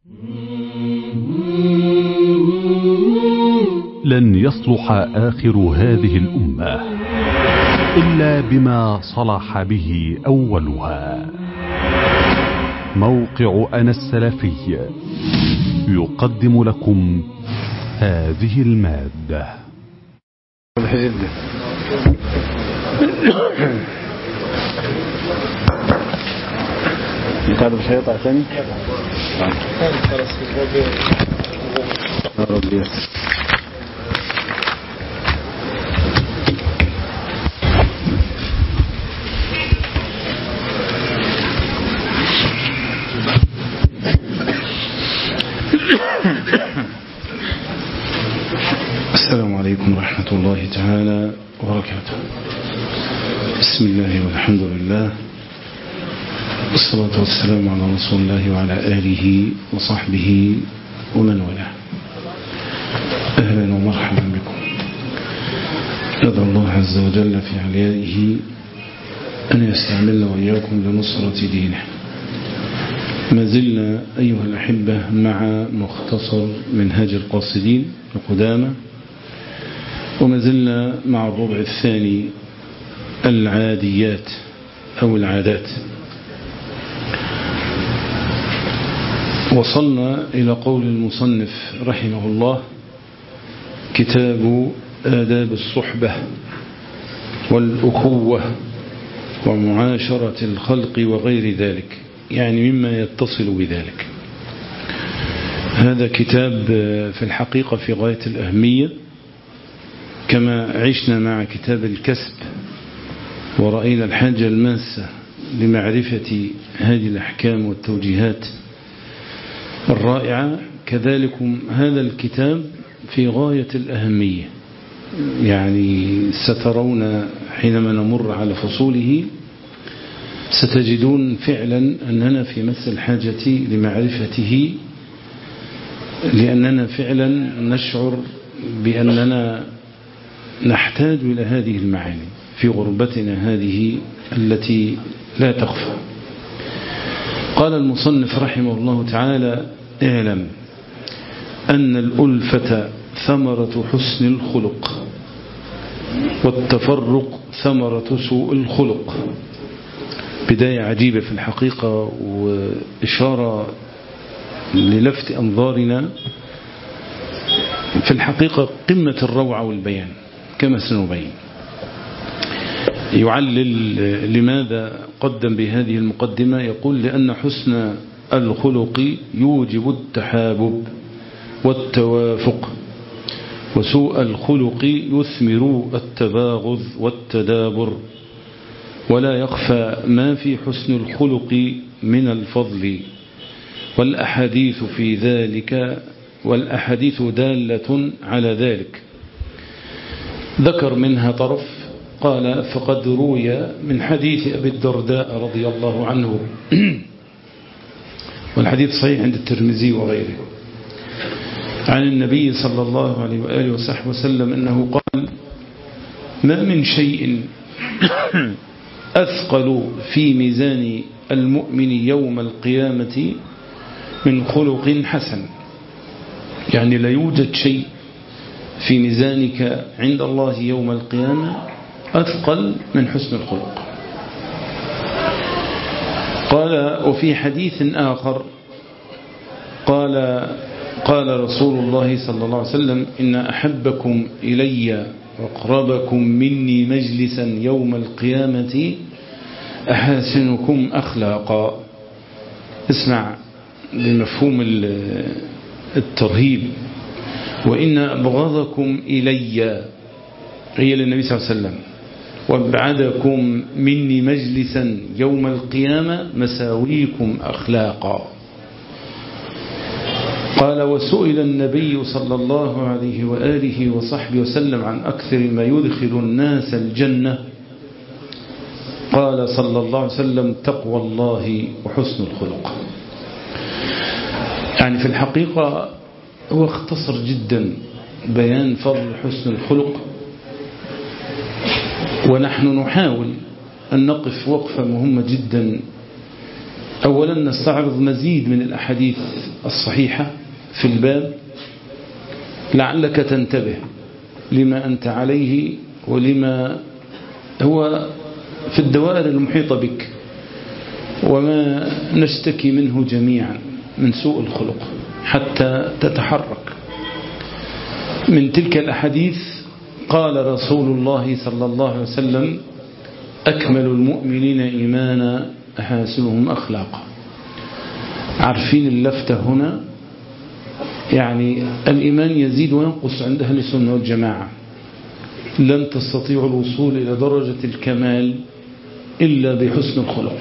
لن يصلح آخر هذه الأمة إلا بما صلح به أولها موقع أنا السلفي يقدم لكم هذه المادة انت مش هيقطع ثاني؟ يا رب يسر السلام عليكم ورحمة الله تعالى وبركاته بسم الله والحمد لله والصلاة والسلام على رسول الله وعلى آله وصحبه ومن والاه أهلا ومرحبا بكم ندعو الله عز وجل في عليائه أن يستعملنا وإياكم لنصرة دينه ما زلنا أيها الأحبة مع مختصر منهاج القاصدين القدامى وما زلنا مع الربع الثاني العاديات أو العادات وصلنا إلى قول المصنف رحمه الله كتاب آداب الصحبة والأخوة ومعاشرة الخلق وغير ذلك يعني مما يتصل بذلك هذا كتاب في الحقيقة في غاية الأهمية كما عشنا مع كتاب الكسب ورأينا الحاجة الماسة لمعرفة هذه الأحكام والتوجيهات الرائعة كذلك هذا الكتاب في غاية الأهمية يعني سترون حينما نمر على فصوله ستجدون فعلا أننا في مس الحاجة لمعرفته لأننا فعلا نشعر بأننا نحتاج إلى هذه المعاني في غربتنا هذه التي لا تخفى قال المصنف رحمه الله تعالى اعلم أن الألفة ثمرة حسن الخلق والتفرق ثمرة سوء الخلق بداية عجيبة في الحقيقة وإشارة للفت أنظارنا في الحقيقة قمة الروعة والبيان كما سنبين يعلل لماذا قدم بهذه المقدمة يقول لأن حسن الخلق يوجب التحابب والتوافق وسوء الخلق يثمر التباغض والتدابر ولا يخفى ما في حسن الخلق من الفضل والأحاديث في ذلك والأحاديث دالة على ذلك ذكر منها طرف قال فقد روي من حديث أبي الدرداء رضي الله عنه والحديث صحيح عند الترمذي وغيره عن النبي صلى الله عليه وآله وصحبه وسلم أنه قال ما من شيء أثقل في ميزان المؤمن يوم القيامة من خلق حسن يعني لا يوجد شيء في ميزانك عند الله يوم القيامة أثقل من حسن الخلق قال وفي حديث آخر قال قال رسول الله صلى الله عليه وسلم إن أحبكم إلي وأقربكم مني مجلسا يوم القيامة أحاسنكم أخلاقا اسمع بمفهوم الترهيب وإن أبغضكم إلي هي للنبي صلى الله عليه وسلم وابعدكم مني مجلسا يوم القيامة مساويكم أخلاقا قال وسئل النبي صلى الله عليه وآله وصحبه وسلم عن أكثر ما يدخل الناس الجنة قال صلى الله عليه وسلم تقوى الله وحسن الخلق يعني في الحقيقة هو اختصر جدا بيان فضل حسن الخلق ونحن نحاول أن نقف وقفة مهمة جدا أولا نستعرض مزيد من الأحاديث الصحيحة في الباب لعلك تنتبه لما أنت عليه ولما هو في الدوائر المحيطة بك وما نشتكي منه جميعا من سوء الخلق حتى تتحرك من تلك الأحاديث قال رسول الله صلى الله عليه وسلم أكمل المؤمنين إيمانا أحاسنهم أخلاقا عارفين اللفتة هنا يعني الإيمان يزيد وينقص عند أهل السنة والجماعة لن تستطيعوا الوصول إلى درجة الكمال إلا بحسن الخلق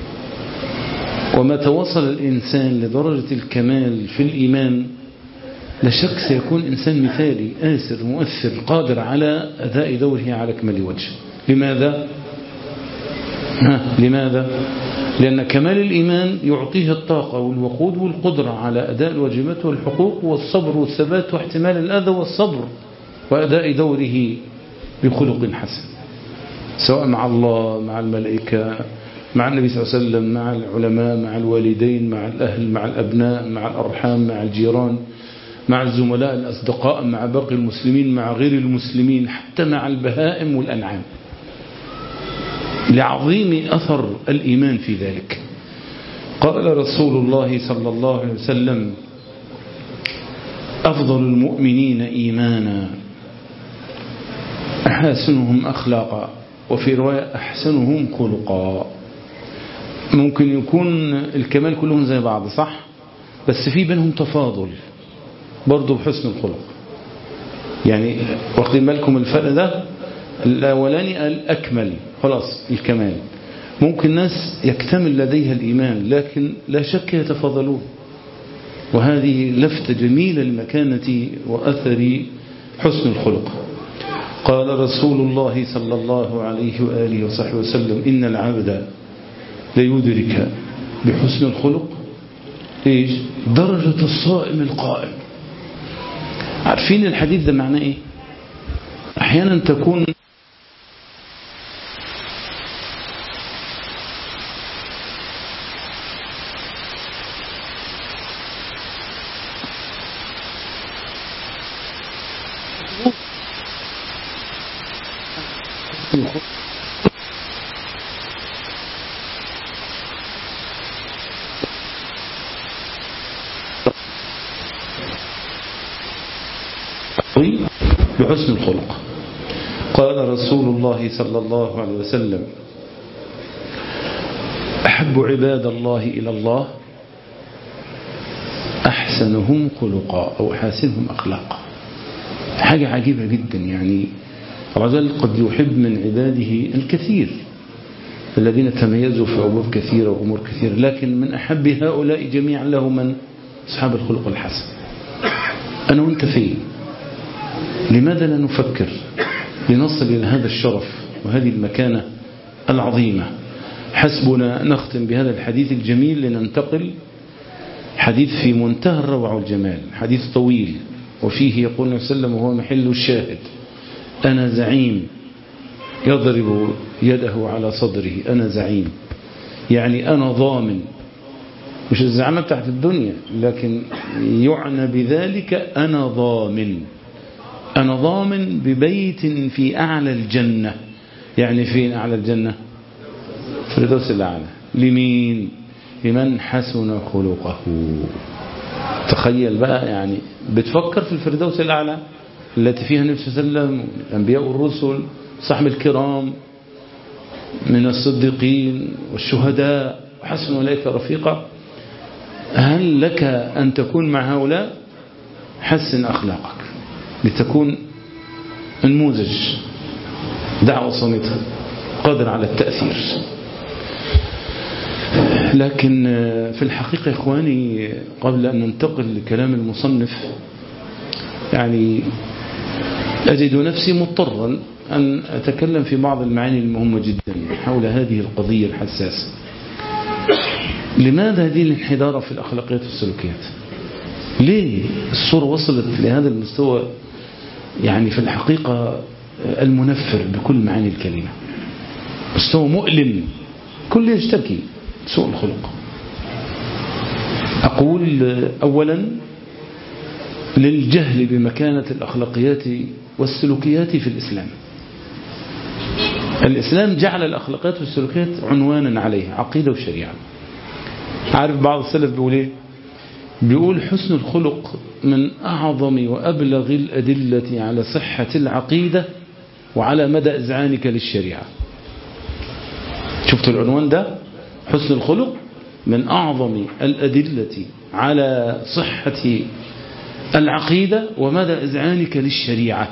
ومتى وصل الإنسان لدرجة الكمال في الإيمان لا شك سيكون إنسان مثالي آسر مؤثر قادر على أداء دوره على أكمل وجه لماذا؟ ها لماذا؟ لأن كمال الإيمان يعطيه الطاقة والوقود والقدرة على أداء الواجبات والحقوق والصبر والثبات واحتمال الأذى والصبر وأداء دوره بخلق حسن سواء مع الله مع الملائكة مع النبي صلى الله عليه وسلم مع العلماء مع الوالدين مع الأهل مع الأبناء مع الأرحام مع الجيران مع الزملاء الأصدقاء مع باقي المسلمين مع غير المسلمين حتى مع البهائم والأنعام لعظيم أثر الإيمان في ذلك قال رسول الله صلى الله عليه وسلم أفضل المؤمنين إيمانا أحسنهم أخلاقا وفي رواية أحسنهم خلقا ممكن يكون الكمال كلهم زي بعض صح بس في بينهم تفاضل برضه بحسن الخلق يعني واخدين بالكم الفرق ده الأولاني قال أكمل خلاص الكمال ممكن ناس يكتمل لديها الإيمان لكن لا شك يتفاضلون وهذه لفتة جميلة لمكانة وأثر حسن الخلق قال رسول الله صلى الله عليه وآله وصحبه وسلم إن العبد ليدرك بحسن الخلق إيش درجة الصائم القائم عارفين الحديث ده معناه إيه أحيانا تكون بحسن الخلق قال رسول الله صلى الله عليه وسلم أحب عباد الله إلى الله أحسنهم خلقا أو حاسنهم أخلاقا حاجة عجيبة جدا يعني الرجل قد يحب من عباده الكثير الذين تميزوا في أمور كثيرة وأمور كثيرة لكن من أحب هؤلاء جميعا له من أصحاب الخلق الحسن أنا وأنت فين لماذا لا نفكر لنصل إلى هذا الشرف وهذه المكانة العظيمة حسبنا نختم بهذا الحديث الجميل لننتقل حديث في منتهى الروعة والجمال حديث طويل وفيه يقول النبي صلى الله عليه وسلم وهو محل الشاهد أنا زعيم يضرب يده على صدره أنا زعيم يعني أنا ضامن مش الزعامة بتاعت الدنيا لكن يعنى بذلك أنا ضامن أنا ضامن ببيت في أعلى الجنة يعني فين أعلى الجنة فردوس الأعلى لمين لمن حسن خلقه تخيل بقى يعني بتفكر في الفردوس الأعلى التي فيها النبي صلى الله عليه وسلم الأنبياء والرسل صحب الكرام من الصديقين والشهداء وحسن أولئك رفيقا هل لك أن تكون مع هؤلاء حسن أخلاقك لتكون نموذج دعوة صامتة قادر على التأثير لكن في الحقيقة يا إخواني قبل أن ننتقل لكلام المصنف يعني أجد نفسي مضطرا أن أتكلم في بعض المعاني المهمة جدا حول هذه القضية الحساسة لماذا هذه الانحدار في الأخلاقيات والسلوكيات ليه الصورة وصلت لهذا المستوى يعني في الحقيقة المنفر بكل معاني الكلمة مستوى مؤلم كل يشتكي سوء الخلق أقول أولا للجهل بمكانة الأخلاقيات والسلوكيات في الإسلام الإسلام جعل الأخلاقيات والسلوكيات عنوانا عليها عقيدة وشريعة عارف بعض السلف بيقول ايه بيقول حسن الخلق من أعظم وأبلغ الأدلة على صحة العقيدة وعلى مدى إذعانك للشريعة شفت العنوان ده حسن الخلق من أعظم الأدلة على صحة العقيدة ومدى إذعانك للشريعة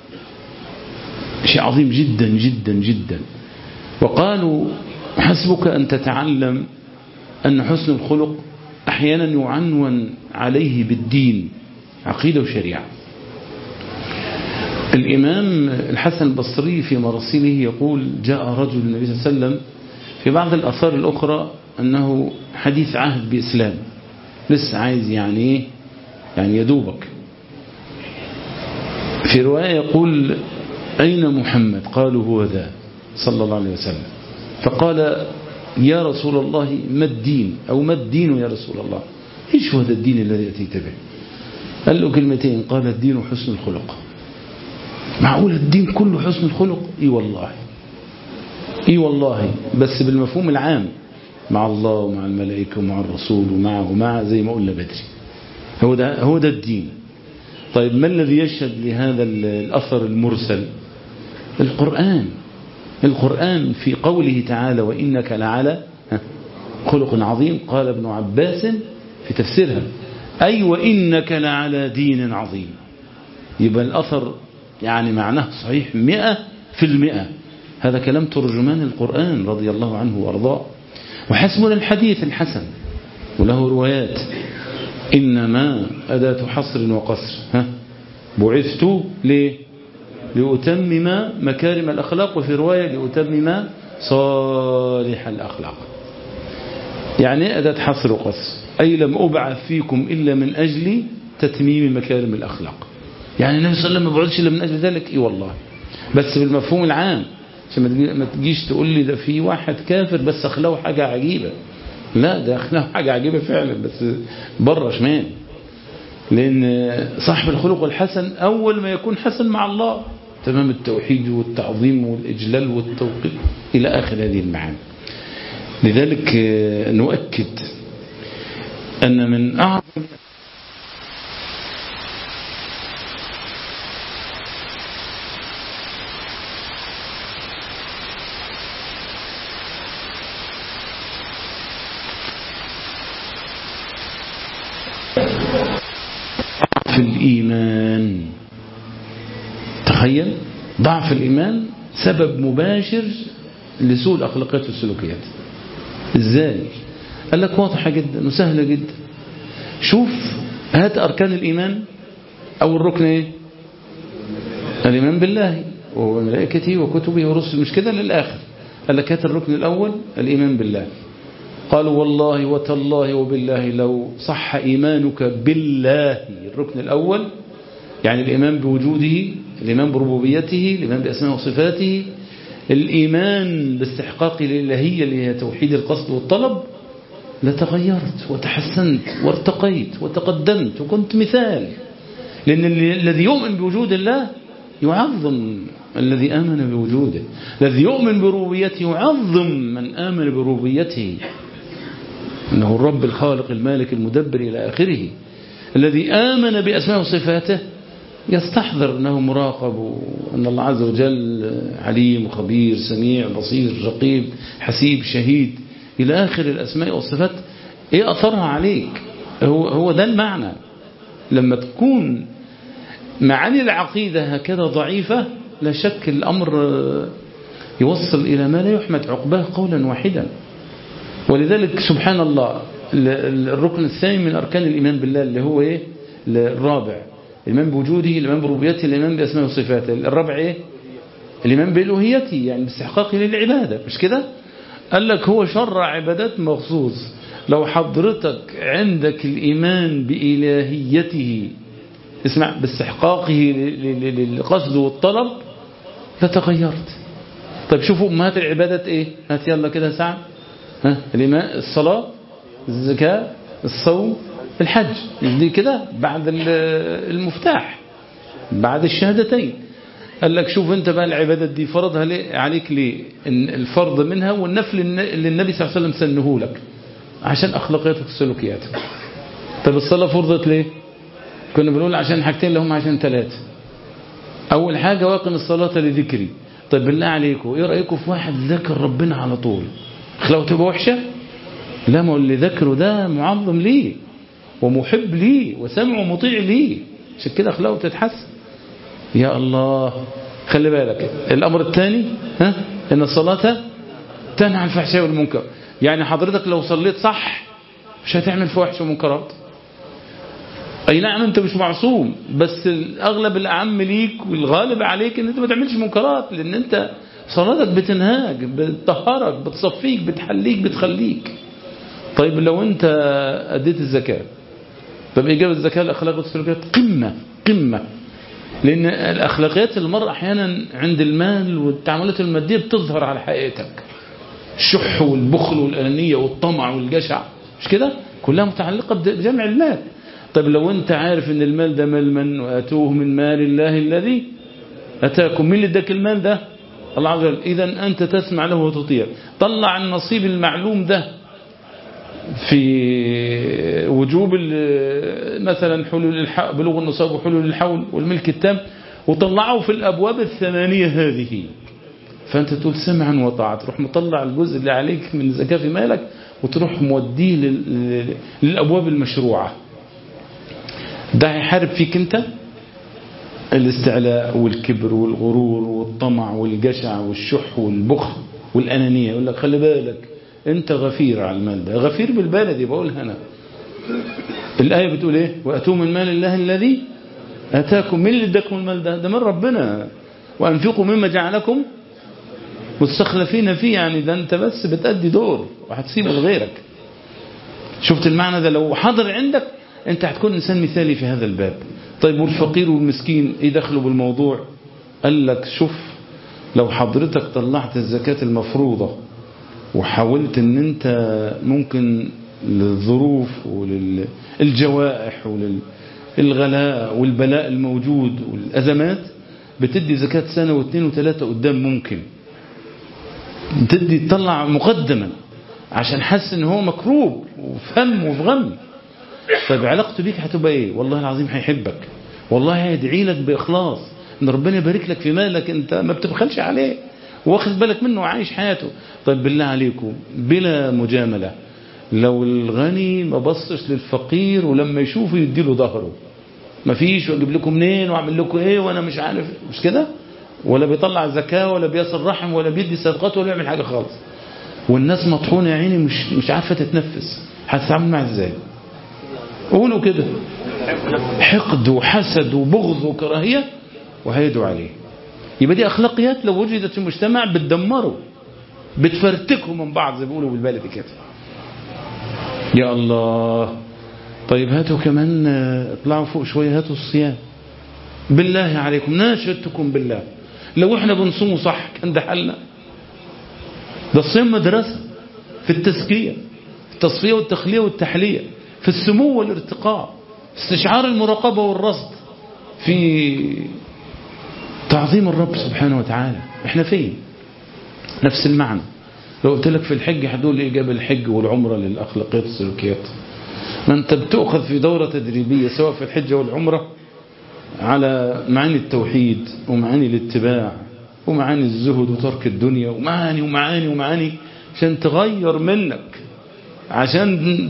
شيء عظيم جدا جدا جدا وقالوا حسبك أن تتعلم أن حسن الخلق أحيانا يعنون عليه بالدين عقيدة وشريعة الإمام الحسن البصري في مراسيله يقول جاء رجل النبي صلى الله عليه وسلم في بعض الأثار الأخرى أنه حديث عهد بإسلام لسه عايز يعني إيه يعني يدوبك في رواية يقول أين محمد قالوا هو ذا صلى الله عليه وسلم فقال يا رسول الله ما الدين أو ما الدين يا رسول الله إيش هو هذا الدين الذي أتيت به قال له كلمتين قال الدين حسن الخلق معقول الدين كله حسن الخلق اي والله اي والله بس بالمفهوم العام مع الله ومع الملائكة ومع الرسول ومعه ومع زي ما قلنا بدري هو ده, هو ده الدين طيب ما الذي يشهد لهذا الأثر المرسل القرآن القرآن في قوله تعالى وإنك لعلى خلق عظيم قال ابن عباس في تفسيرها أي وإنك لعلى دين عظيم يبقى الأثر يعني معناه صحيح مئة في المئة هذا كلام ترجمان القرآن رضي الله عنه وارضاه وحسبنا الحديث الحسن وله روايات إنما أداة حصر وقصر ها بعثت ليه لأتمم مكارم الأخلاق وفي رواية لأتمم صالح الأخلاق يعني أداة حصر وقصر أي لم أبعث فيكم إلا من أجل تتميم مكارم الأخلاق يعني النبي صلى الله عليه وسلم ما بعدش إلا من أجل ذلك إي والله بس بالمفهوم العام عشان ما تجيش تقول لي ده في واحد كافر بس أخلاقه حاجة عجيبة لا ده أخلاقه حاجة عجيبة فعلا بس بره شمال لأن صاحب الخلق الحسن أول ما يكون حسن مع الله تمام التوحيد والتعظيم والإجلال والتوقيت إلى آخر هذه المعاني لذلك نؤكد أن من أعظم في الإيمان تخيل ضعف الإيمان سبب مباشر لسوء الأخلاقيات والسلوكيات إزاي قال لك واضحة جدا وسهلة جدا شوف هات أركان الإيمان أو الركن إيه الإيمان بالله وملائكته وكتبه ورسله مش كده للآخر قال لك هات الركن الأول الإيمان بالله قالوا والله وتالله وبالله لو صح إيمانك بالله الركن الأول يعني الإيمان بوجوده الإيمان بربوبيته الإيمان بأسماء وصفاته الإيمان باستحقاق الإلهية اللي هي توحيد القصد والطلب لتغيرت وتحسنت وارتقيت وتقدمت وكنت مثال لأن الذي يؤمن بوجود الله يعظم الذي آمن بوجوده الذي يؤمن بربوبيته يعظم من آمن بربوبيته أنه الرب الخالق المالك المدبر إلى آخره الذي آمن بأسماء وصفاته يستحضر أنه مراقب وأن الله عز وجل عليم وخبير سميع بصير رقيب حسيب شهيد إلى آخر الأسماء والصفات إيه أثرها عليك هو, هو ده المعنى لما تكون معاني العقيدة هكذا ضعيفة لا شك الأمر يوصل إلى ما لا يحمد عقباه قولا واحدا ولذلك سبحان الله الركن الثاني من أركان الإيمان بالله اللي هو إيه الرابع الإيمان بوجوده الإيمان بربوبيته الإيمان بأسماء وصفاته الرابع إيه الإيمان بإلوهيته يعني باستحقاقه للعبادة مش كده قال لك هو شرع عبادات مخصوص لو حضرتك عندك الإيمان بإلهيته اسمع باستحقاقه للقصد والطلب لتغيرت طيب شوفوا أمهات العبادات إيه هات يلا كده ساعة ها الإيمان الصلاة الزكاة الصوم الحج دي كده بعد المفتاح بعد الشهادتين قال لك شوف انت بقى العبادات دي فرضها ليه عليك ليه الفرض منها والنفل اللي النبي صلى الله عليه وسلم سنه لك عشان اخلاقياتك وسلوكياتك طب الصلاة فرضت ليه كنا بنقول عشان حاجتين اللي هم عشان ثلاثة اول حاجة واقم الصلاة لذكري طيب بالله عليكم ايه رأيكم في واحد ذكر ربنا على طول اخلاقه تبقى وحشة لا ما اللي ذكره ده معظم ليه ومحب ليه وسمع مطيع ليه عشان كده اخلاقه تتحسن يا الله خلي بالك الامر الثاني ها ان الصلاه تنهى عن الفحشاء والمنكر يعني حضرتك لو صليت صح مش هتعمل فواحش ومنكرات اي نعم انت مش معصوم بس الاغلب الاعم ليك والغالب عليك ان انت ما تعملش منكرات لان انت صلاتك بتنهاك بتطهرك بتصفيك بتحليك بتخليك طيب لو انت اديت الزكاه طب اجابه الزكاه الاخلاق والسلوكيات قمه قمه لأن الأخلاقيات المرأة أحيانا عند المال والتعاملات المادية بتظهر على حقيقتك الشح والبخل والأنانية والطمع والجشع مش كده كلها متعلقة بجمع المال طيب لو أنت عارف أن المال ده مال من وأتوه من مال الله الذي أتاكم مين اللي اداك المال ده الله عز وجل إذا أنت تسمع له وتطيع طلع النصيب المعلوم ده في وجوب مثلا حلول بلوغ النصاب وحلول الحول والملك التام وطلعه في الأبواب الثمانية هذه فأنت تقول سمعا وطاعة تروح مطلع الجزء اللي عليك من زكاة في مالك وتروح موديه للأبواب المشروعة ده هيحارب فيك أنت الاستعلاء والكبر والغرور والطمع والجشع والشح والبخل والأنانية يقول لك خلي بالك انت غفير على المال ده غفير بالبلدي بقولها انا الآية بتقول ايه وأتوا من مال الله الذي أتاكم من اللي اداكم المال ده ده من ربنا وأنفقوا مما جعلكم مستخلفين فيه يعني ده انت بس بتأدي دور وهتسيبه لغيرك شفت المعنى ده لو حضر عندك انت هتكون انسان مثالي في هذا الباب طيب والفقير والمسكين ايه دخله بالموضوع قال لك شوف لو حضرتك طلعت الزكاة المفروضة وحاولت ان انت ممكن للظروف وللجوائح وللغلاء والبلاء الموجود والأزمات بتدي زكاة سنة واثنين وثلاثة قدام ممكن تدي تطلع مقدما عشان حس ان هو مكروب وفي هم وفي غم طيب علاقته بيك هتبقى ايه والله العظيم هيحبك والله هيدعي لك بإخلاص ان ربنا يبارك لك في مالك انت ما بتبخلش عليه واخد بالك منه وعايش حياته طيب بالله عليكم بلا مجاملة لو الغني ما بصش للفقير ولما يشوفه يديله ظهره ما فيش واجيب لكم منين واعمل لكم ايه وانا مش عارف مش كده ولا بيطلع زكاة ولا بيصل رحم ولا بيدي صدقات ولا يعمل حاجة خالص والناس مطحونة يا عيني مش مش عارفة تتنفس هتتعامل معاه ازاي قولوا كده حقد وحسد وبغض وكراهية وهيدوا عليه يبقى دي أخلاقيات لو وجدت في المجتمع بتدمره بتفرتكه من بعض زي ما بيقولوا بالبلدي كده يا الله طيب هاتوا كمان اطلعوا فوق شوية هاتوا الصيام بالله عليكم ناشدتكم بالله لو احنا بنصومه صح كان ده حلنا ده الصيام مدرسة في التزكية التصفية والتخلية والتحلية في السمو والارتقاء استشعار المراقبة والرصد في تعظيم الرب سبحانه وتعالى احنا فين نفس المعنى لو قلت لك في الحج هتقول ايه جاب الحج والعمرة للأخلاقيات والسلوكيات ما انت بتأخذ في دورة تدريبية سواء في الحج والعمرة على معاني التوحيد ومعاني الاتباع ومعاني الزهد وترك الدنيا ومعاني ومعاني ومعاني عشان تغير منك عشان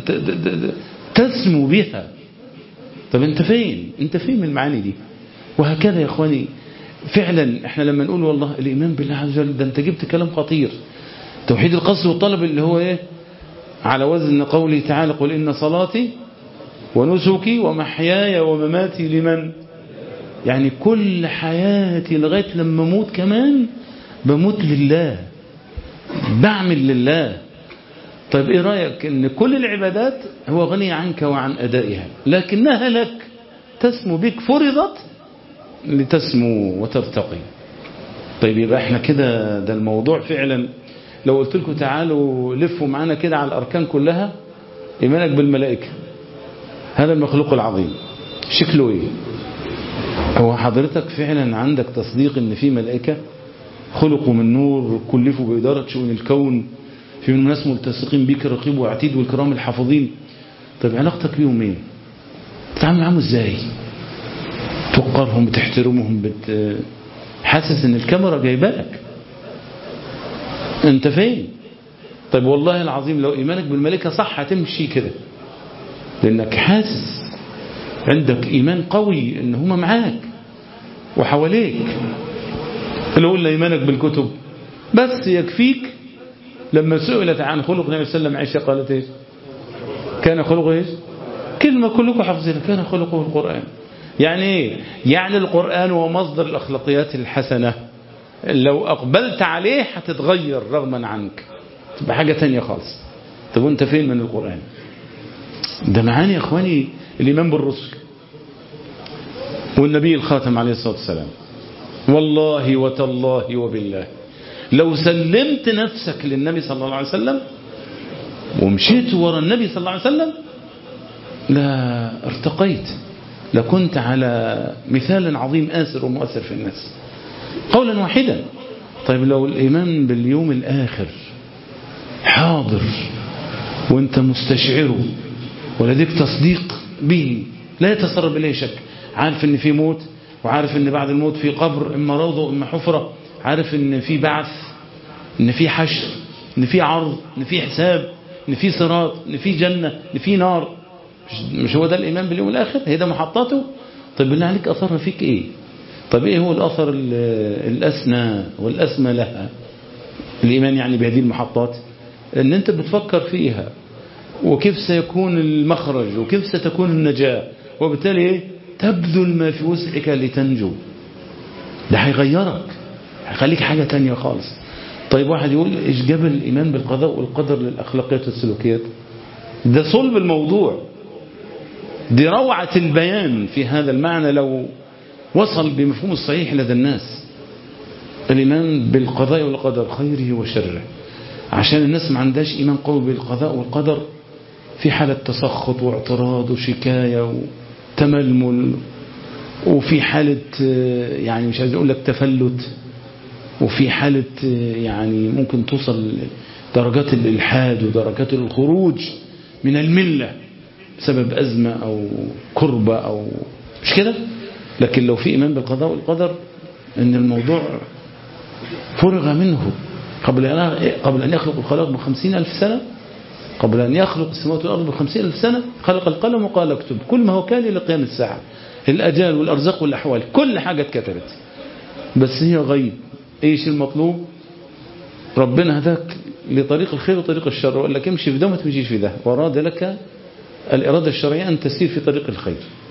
تسمو بها طب انت فين انت فين من المعاني دي وهكذا يا اخواني فعلا احنا لما نقول والله الايمان بالله عز وجل ده انت جبت كلام خطير توحيد القصد والطلب اللي هو ايه على وزن قوله تعالى قل ان صلاتي ونسكي ومحياي ومماتي لمن يعني كل حياتي لغاية لما اموت كمان بموت لله بعمل لله طيب ايه رأيك ان كل العبادات هو غني عنك وعن ادائها لكنها لك تسمو بك فرضت لتسمو وترتقي طيب يبقى احنا كده ده الموضوع فعلا لو قلت لكم تعالوا لفوا معانا كده على الاركان كلها إيمانك بالملائكة هذا المخلوق العظيم شكله إيه هو حضرتك فعلا عندك تصديق ان في ملائكة خلقوا من نور كلفوا بإدارة شؤون الكون في منهم ناس ملتصقين بيك الرقيب وعتيد والكرام الحافظين طيب علاقتك بيهم ايه تتعامل معاهم ازاي توقرهم بتحترمهم بت... حاسس ان الكاميرا جايباك انت فين طيب والله العظيم لو ايمانك بالملائكة صح هتمشي كده لانك حاسس عندك ايمان قوي ان هم معاك وحواليك اللي قلنا ايمانك بالكتب بس يكفيك لما سئلت عن خلق النبي صلى الله عليه وسلم عائشه قالت ايش كان خلقه ايش كلمه كلكم حافظينها كان خلقه القران يعني ايه يعني القران هو مصدر الاخلاقيات الحسنه لو اقبلت عليه هتتغير رغما عنك تبقى حاجه تانية خالص طب وانت فين من القران ده معاني يا اخواني الايمان بالرسل والنبي الخاتم عليه الصلاه والسلام والله وتالله وبالله لو سلمت نفسك للنبي صلى الله عليه وسلم ومشيت ورا النبي صلى الله عليه وسلم لا ارتقيت لكنت على مثال عظيم آسر ومؤثر في الناس قولا واحدا طيب لو الإيمان باليوم الآخر حاضر وانت مستشعره ولديك تصديق به لا يتسرب إليه شك عارف ان في موت وعارف ان بعد الموت في قبر اما روضه واما حفرة عارف ان في بعث ان في حشر ان في عرض ان في حساب ان في صراط ان في جنة ان في نار مش, مش هو ده الايمان باليوم الاخر هي ده محطاته طيب بالله عليك اثرها فيك ايه طيب ايه هو الاثر الاسنى والاسمى لها الايمان يعني بهذه المحطات ان انت بتفكر فيها وكيف سيكون المخرج وكيف ستكون النجاة وبالتالي ايه تبذل ما في وسعك لتنجو ده هيغيرك هيخليك حاجة تانية خالص طيب واحد يقول ايش جاب الايمان بالقضاء والقدر للاخلاقيات والسلوكيات ده صلب الموضوع دي روعة البيان في هذا المعنى لو وصل بمفهوم الصحيح لدى الناس الإيمان بالقضاء والقدر خيره وشره عشان الناس ما عندهاش إيمان قوي بالقضاء والقدر في حالة تسخط واعتراض وشكاية وتململ وفي حالة يعني مش عايز أقول لك تفلت وفي حالة يعني ممكن توصل درجات الإلحاد ودرجات الخروج من الملة بسبب أزمة أو كربة أو مش كده لكن لو في إيمان بالقضاء والقدر أن الموضوع فرغ منه قبل أن قبل أن يخلق الخلاق بخمسين ألف سنة قبل أن يخلق السماوات والأرض بخمسين ألف سنة خلق القلم وقال اكتب كل ما هو كان لقيام الساعة الأجال والأرزاق والأحوال كل حاجة اتكتبت بس هي غيب ايش المطلوب ربنا هداك لطريق الخير وطريق الشر وقال لك امشي في ده وما تمشيش في ده واراد لك الإرادة الشرعية أن تسير في طريق الخير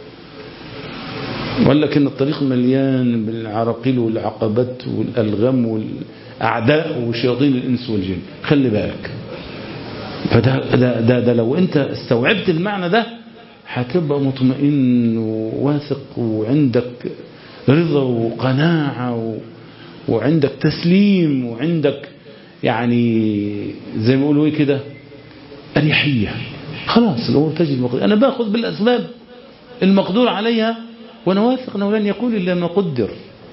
وقال لك ان الطريق مليان بالعراقيل والعقبات والألغام والأعداء وشياطين الإنس والجن خلي بالك فده ده, ده, ده لو أنت استوعبت المعنى ده هتبقى مطمئن وواثق وعندك رضا وقناعة و... وعندك تسليم وعندك يعني زي ما يقولوا ايه كده اريحيه خلاص الامور تجد المقدور انا باخذ بالاسباب المقدور عليها وانا واثق انه لن يكون الا ما قدر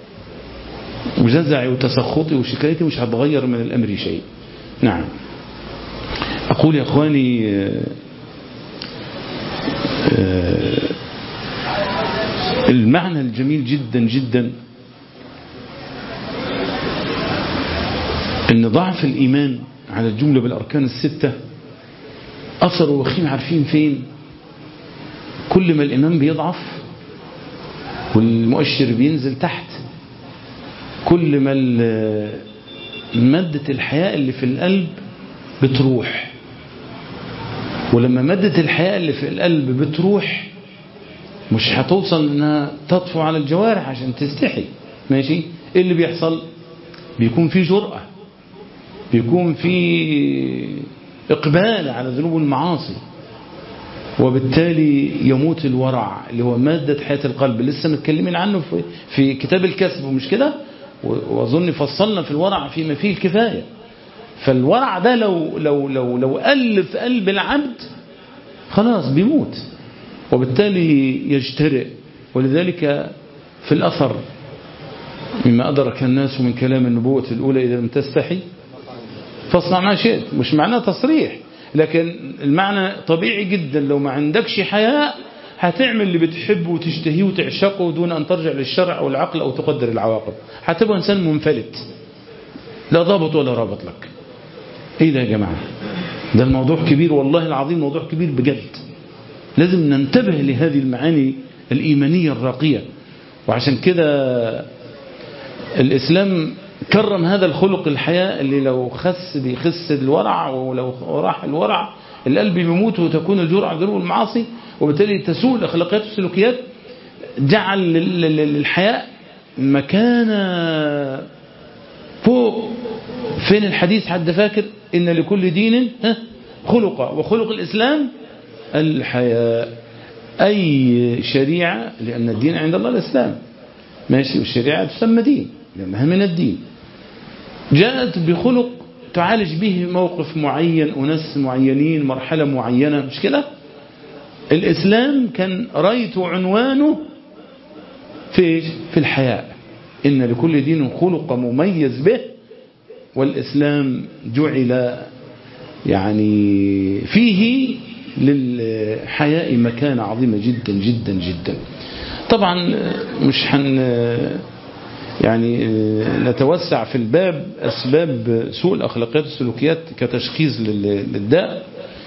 وجزعي وتسخطي وشكايتي مش هتغير من الامر شيء نعم اقول يا اخواني المعنى الجميل جدا جدا ان ضعف الايمان على الجملة بالاركان الستة اثر وخيم عارفين فين كل ما الايمان بيضعف والمؤشر بينزل تحت كل ما مادة الحياة اللي في القلب بتروح ولما مادة الحياة اللي في القلب بتروح مش هتوصل انها تطفو على الجوارح عشان تستحي ماشي ايه اللي بيحصل بيكون في جرأة بيكون في إقبال على ذنوب المعاصي وبالتالي يموت الورع اللي هو مادة حياة القلب لسه متكلمين عنه في, في كتاب الكسب ومش كده وأظن فصلنا في الورع فيما فيه الكفاية فالورع ده لو, لو, لو, لو قل في قلب العبد خلاص بيموت وبالتالي يجترئ ولذلك في الأثر مما أدرك الناس من كلام النبوة الأولى إذا لم تستحي فاصنع ما شئت مش معناه تصريح لكن المعنى طبيعي جدا لو ما عندكش حياء هتعمل اللي بتحبه وتشتهيه وتعشقه دون أن ترجع للشرع أو العقل أو تقدر العواقب هتبقى إنسان منفلت لا ضابط ولا رابط لك إيه ده يا جماعة ده الموضوع كبير والله العظيم موضوع كبير بجد لازم ننتبه لهذه المعاني الإيمانية الراقية وعشان كده الإسلام كرم هذا الخلق الحياة اللي لو خس بيخس الورع ولو راح الورع القلب بيموت وتكون الجرعة ذنوب المعاصي وبالتالي تسوء الأخلاقيات والسلوكيات جعل للحياء مكان فوق فين الحديث حد فاكر إن لكل دين خلقة وخلق الإسلام الحياء أي شريعة لأن الدين عند الله الإسلام ماشي والشريعة تسمى دين لأنها من الدين جاءت بخلق تعالج به موقف معين أناس معينين مرحلة معينة مش كده الإسلام كان رايت عنوانه في في الحياء إن لكل دين خلق مميز به والإسلام جعل يعني فيه للحياء مكانة عظيمة جدا جدا جدا طبعا مش حن يعني نتوسع في الباب أسباب سوء الأخلاقيات والسلوكيات كتشخيص للداء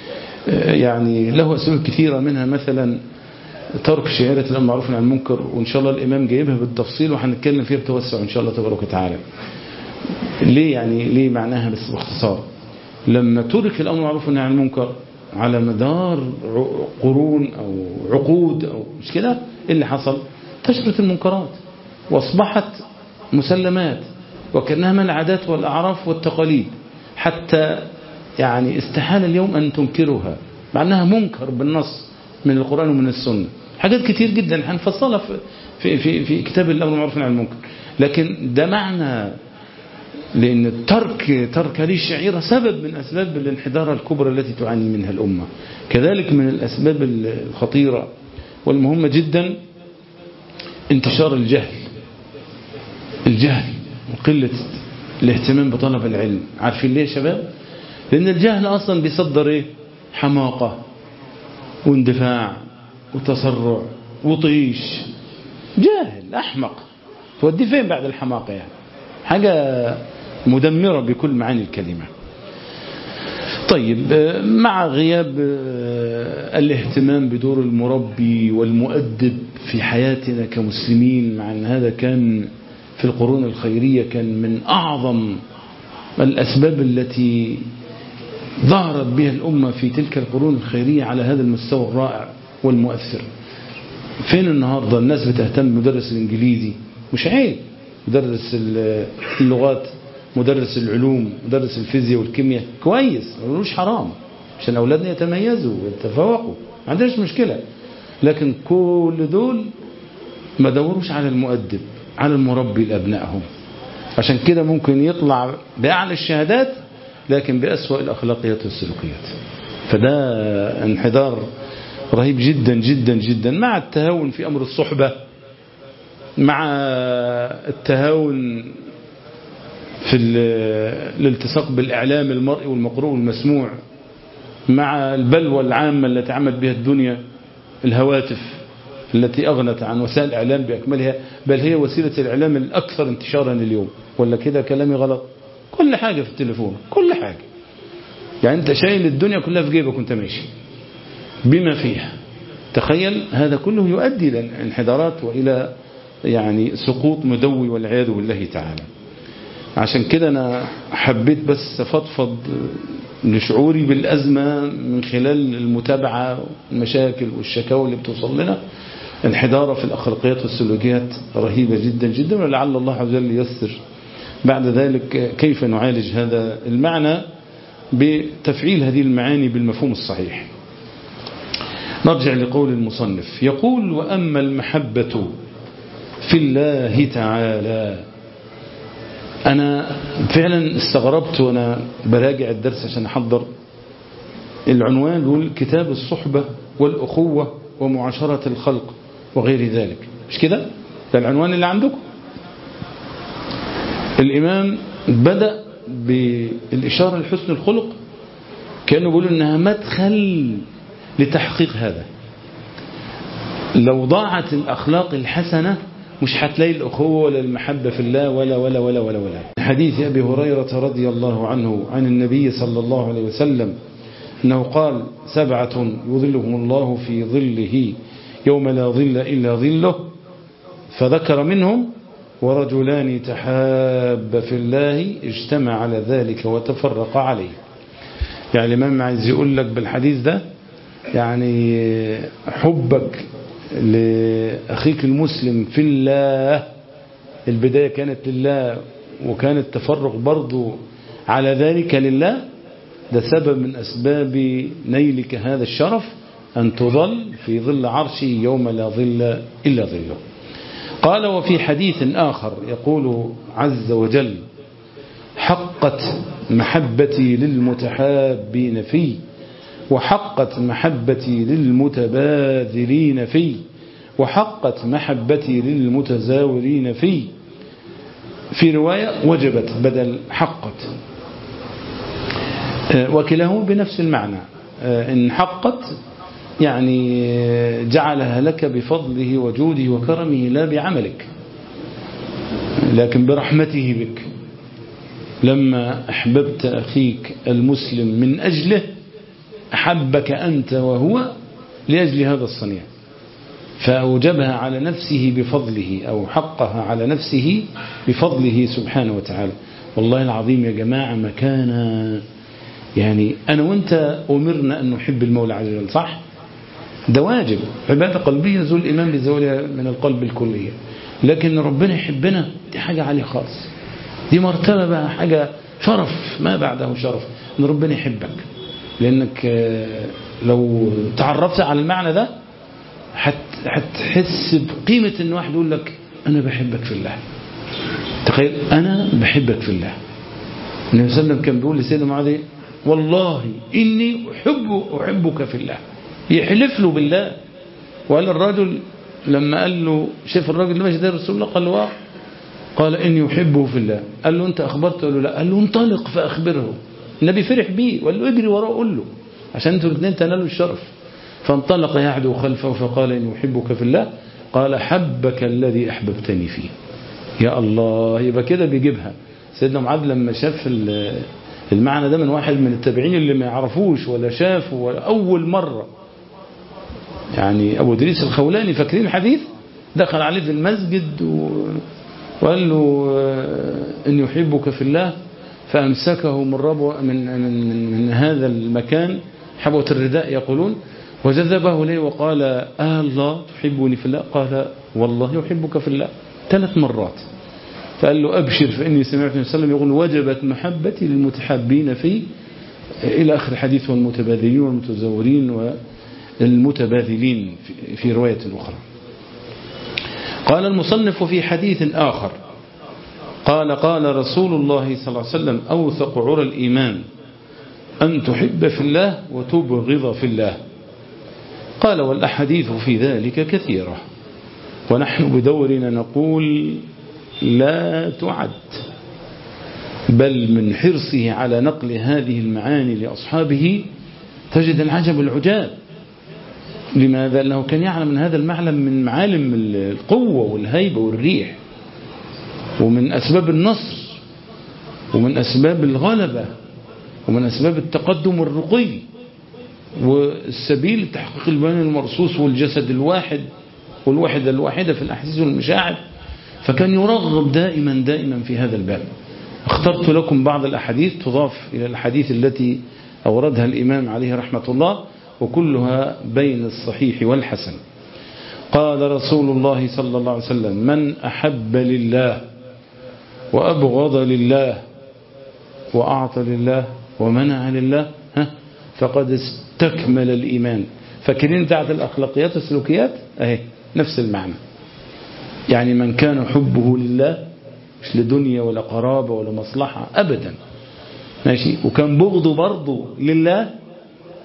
يعني له أسباب كثيرة منها مثلا ترك شهادة الأمر معروف عن المنكر وإن شاء الله الإمام جايبها بالتفصيل وهنتكلم فيها بتوسع إن شاء الله تبارك وتعالى ليه يعني ليه معناها بس باختصار لما ترك الأمر معروف عن المنكر على مدار قرون أو عقود أو مش كده إيه اللي حصل تشرت المنكرات واصبحت مسلمات وكأنها من العادات والأعراف والتقاليد حتى يعني استحال اليوم أن تنكرها مع أنها منكر بالنص من القرآن ومن السنة حاجات كتير جدا هنفصلها في, في, في كتاب الأمر المعروف عن المنكر لكن ده معنى لأن الترك ترك هذه الشعيرة سبب من أسباب الانحدار الكبرى التي تعاني منها الأمة كذلك من الأسباب الخطيرة والمهمة جدا انتشار الجهل الجهل وقلة الاهتمام بطلب العلم عارفين ليه يا شباب لأن الجهل أصلا بيصدر إيه حماقة واندفاع وتسرع وطيش جاهل أحمق تودي فين بعد الحماقة يعني حاجة مدمرة بكل معاني الكلمة طيب مع غياب الاهتمام بدور المربي والمؤدب في حياتنا كمسلمين مع أن هذا كان في القرون الخيرية كان من أعظم الأسباب التي ظهرت بها الأمة في تلك القرون الخيرية على هذا المستوى الرائع والمؤثر فين النهاردة الناس بتهتم بمدرس الإنجليزي مش عيب مدرس اللغات مدرس العلوم مدرس الفيزياء والكيمياء كويس ما ملوش حرام عشان أولادنا يتميزوا ويتفوقوا ما عندناش مشكلة لكن كل دول ما دوروش على المؤدب على المربي لأبنائهم عشان كده ممكن يطلع بأعلى الشهادات لكن بأسوأ الأخلاقيات والسلوكيات فده انحدار رهيب جدا جدا جدا مع التهاون في أمر الصحبة مع التهاون في الالتصاق بالإعلام المرئي والمقروء والمسموع مع البلوى العامة التي عمت بها الدنيا الهواتف التي أغنت عن وسائل الإعلام بأكملها بل هي وسيلة الإعلام الأكثر انتشارا اليوم ولا كده كلامي غلط كل حاجة في التليفون كل حاجة يعني أنت شايل الدنيا كلها في جيبك وانت ماشي بما فيها تخيل هذا كله يؤدي إلى انحدارات وإلى يعني سقوط مدوي والعياذ بالله تعالى عشان كده أنا حبيت بس أفضفض لشعوري بالأزمة من خلال المتابعة المشاكل والشكاوى اللي بتوصل لنا انحدار في الأخلاقيات والسلوكيات رهيبة جدا جدا ولعل الله عز وجل ييسر بعد ذلك كيف نعالج هذا المعنى بتفعيل هذه المعاني بالمفهوم الصحيح نرجع لقول المصنف يقول وأما المحبة في الله تعالى أنا فعلا استغربت وأنا براجع الدرس عشان أحضر العنوان بيقول كتاب الصحبة والأخوة ومعاشرة الخلق وغير ذلك مش كده ده العنوان اللي عندكم الإمام بدأ بالإشارة لحسن الخلق كانوا بيقولوا إنها مدخل لتحقيق هذا لو ضاعت الأخلاق الحسنة مش هتلاقي الأخوة ولا المحبة في الله ولا ولا ولا ولا ولا حديث أبي هريرة رضي الله عنه عن النبي صلى الله عليه وسلم أنه قال سبعة يظلهم الله في ظله يوم لا ظل إلا ظله فذكر منهم ورجلان تحاب في الله اجتمع على ذلك وتفرق عليه يعني الإمام عايز يقول لك بالحديث ده يعني حبك لأخيك المسلم في الله البداية كانت لله وكان التفرق برضو على ذلك لله ده سبب من أسباب نيلك هذا الشرف أن تظل في ظل عرشه يوم لا ظل إلا ظله قال وفي حديث آخر يقول عز وجل حقت محبتي للمتحابين في وحقت محبتي للمتباذلين في وحقت محبتي للمتزاورين في في رواية وجبت بدل حقت وكلاهما بنفس المعنى إن حقت يعني جعلها لك بفضله وجوده وكرمه لا بعملك لكن برحمته بك لما أحببت أخيك المسلم من أجله أحبك أنت وهو لأجل هذا الصنيع فأوجبها على نفسه بفضله أو حقها على نفسه بفضله سبحانه وتعالى والله العظيم يا جماعة مكان يعني أنا وأنت أمرنا أن نحب المولى عز وجل صح؟ ده واجب عبادة قلبية زول الإيمان بزولها من القلب الكلية لكن ربنا يحبنا دي حاجة عالية خالص دي مرتبة بقى حاجة شرف ما بعده شرف ان ربنا يحبك لأنك لو تعرفت على المعنى ده هتحس بقيمة ان واحد يقول لك أنا بحبك في الله تخيل أنا بحبك في الله النبي صلى الله عليه وسلم كان بيقول لسيدنا معاذ والله إني أحب أحبك في الله يحلف له بالله وقال الرجل لما قال له شاف الراجل ماشي ده رسول الله قال له اه قال إني أحبه في الله قال له أنت أخبرته قال له لا قال له انطلق فأخبره النبي فرح بيه وقال له اجري وراه قول له عشان انتوا الاثنين تنالوا الشرف فانطلق يعدو خلفه فقال إني أحبك في الله قال حبك الذي أحببتني فيه يا الله يبقى كده بيجيبها سيدنا معاذ لما شاف المعنى ده من واحد من التابعين اللي ما يعرفوش ولا شافه ولا أول مرة يعني أبو دريس الخولاني فاكرين الحديث دخل عليه في المسجد و... وقال له إن يحبك في الله فأمسكه من, ربو من, من, من هذا المكان حبوة الرداء يقولون وجذبه لي وقال آه الله تحبني في الله قال والله يحبك في الله ثلاث مرات فقال له أبشر فإني سمعت النبي صلى الله عليه وسلم يقول وجبت محبتي للمتحابين في إلى آخر الحديث والمتبادلين والمتزورين والمتباذلين في رواية أخرى قال المصنف في حديث آخر قال قال رسول الله صلى الله عليه وسلم أوثق عرى الإيمان أن تحب في الله وتبغض في الله قال والأحاديث في ذلك كثيرة ونحن بدورنا نقول لا تعد بل من حرصه على نقل هذه المعاني لأصحابه تجد العجب العجاب لماذا؟ لأنه كان يعلم من هذا المعلم من معالم القوة والهيبة والريح ومن أسباب النصر ومن أسباب الغلبة ومن أسباب التقدم والرقي والسبيل لتحقيق البيان المرصوص والجسد الواحد والوحدة الواحدة في الأحاسيس والمشاعر فكان يرغب دائما دائما في هذا الباب اخترت لكم بعض الأحاديث تضاف إلى الأحاديث التي أوردها الإمام عليه رحمة الله وكلها بين الصحيح والحسن قال رسول الله صلى الله عليه وسلم من أحب لله وأبغض لله وأعطى لله ومنع لله ها فقد استكمل الإيمان فاكرين بتاعت الأخلاقيات والسلوكيات أهي نفس المعنى يعني من كان حبه لله مش لدنيا ولا قرابة ولا مصلحة أبدا ماشي وكان بغضه برضه لله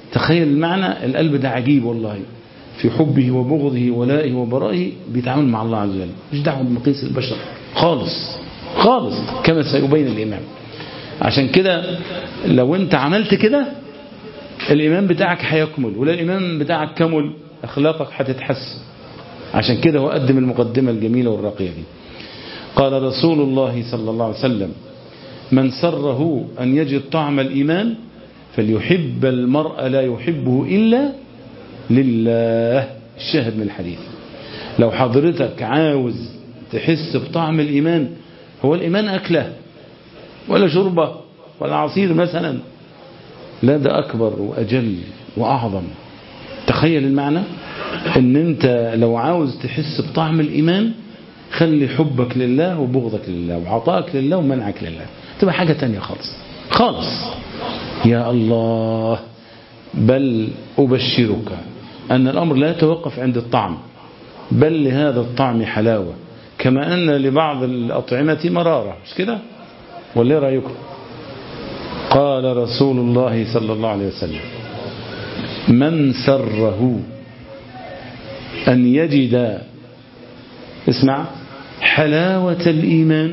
تخيل المعنى القلب ده عجيب والله في حبه وبغضه ولائه وبرائه بيتعامل مع الله عز وجل مش دعوه بمقيس البشر خالص خالص كما سيبين الإمام عشان كده لو انت عملت كده الإيمان بتاعك هيكمل ولا الإيمان بتاعك كمل أخلاقك هتتحسن عشان كده هو قدم المقدمة الجميلة والراقية دي قال رسول الله صلى الله عليه وسلم من سره أن يجد طعم الإيمان فليحب المرء لا يحبه إلا لله الشاهد من الحديث لو حضرتك عاوز تحس بطعم الإيمان هو الإيمان أكله ولا شربة ولا عصير مثلا لا ده أكبر وأجل وأعظم تخيل المعنى ان انت لو عاوز تحس بطعم الإيمان خلي حبك لله وبغضك لله وعطائك لله ومنعك لله تبقى حاجة تانية خالص خالص يا الله بل أبشرك أن الأمر لا يتوقف عند الطعم بل لهذا الطعم حلاوة كما أن لبعض الأطعمة مرارة مش كده ولا ايه رأيكم قال رسول الله صلى الله عليه وسلم من سره أن يجد اسمع حلاوة الإيمان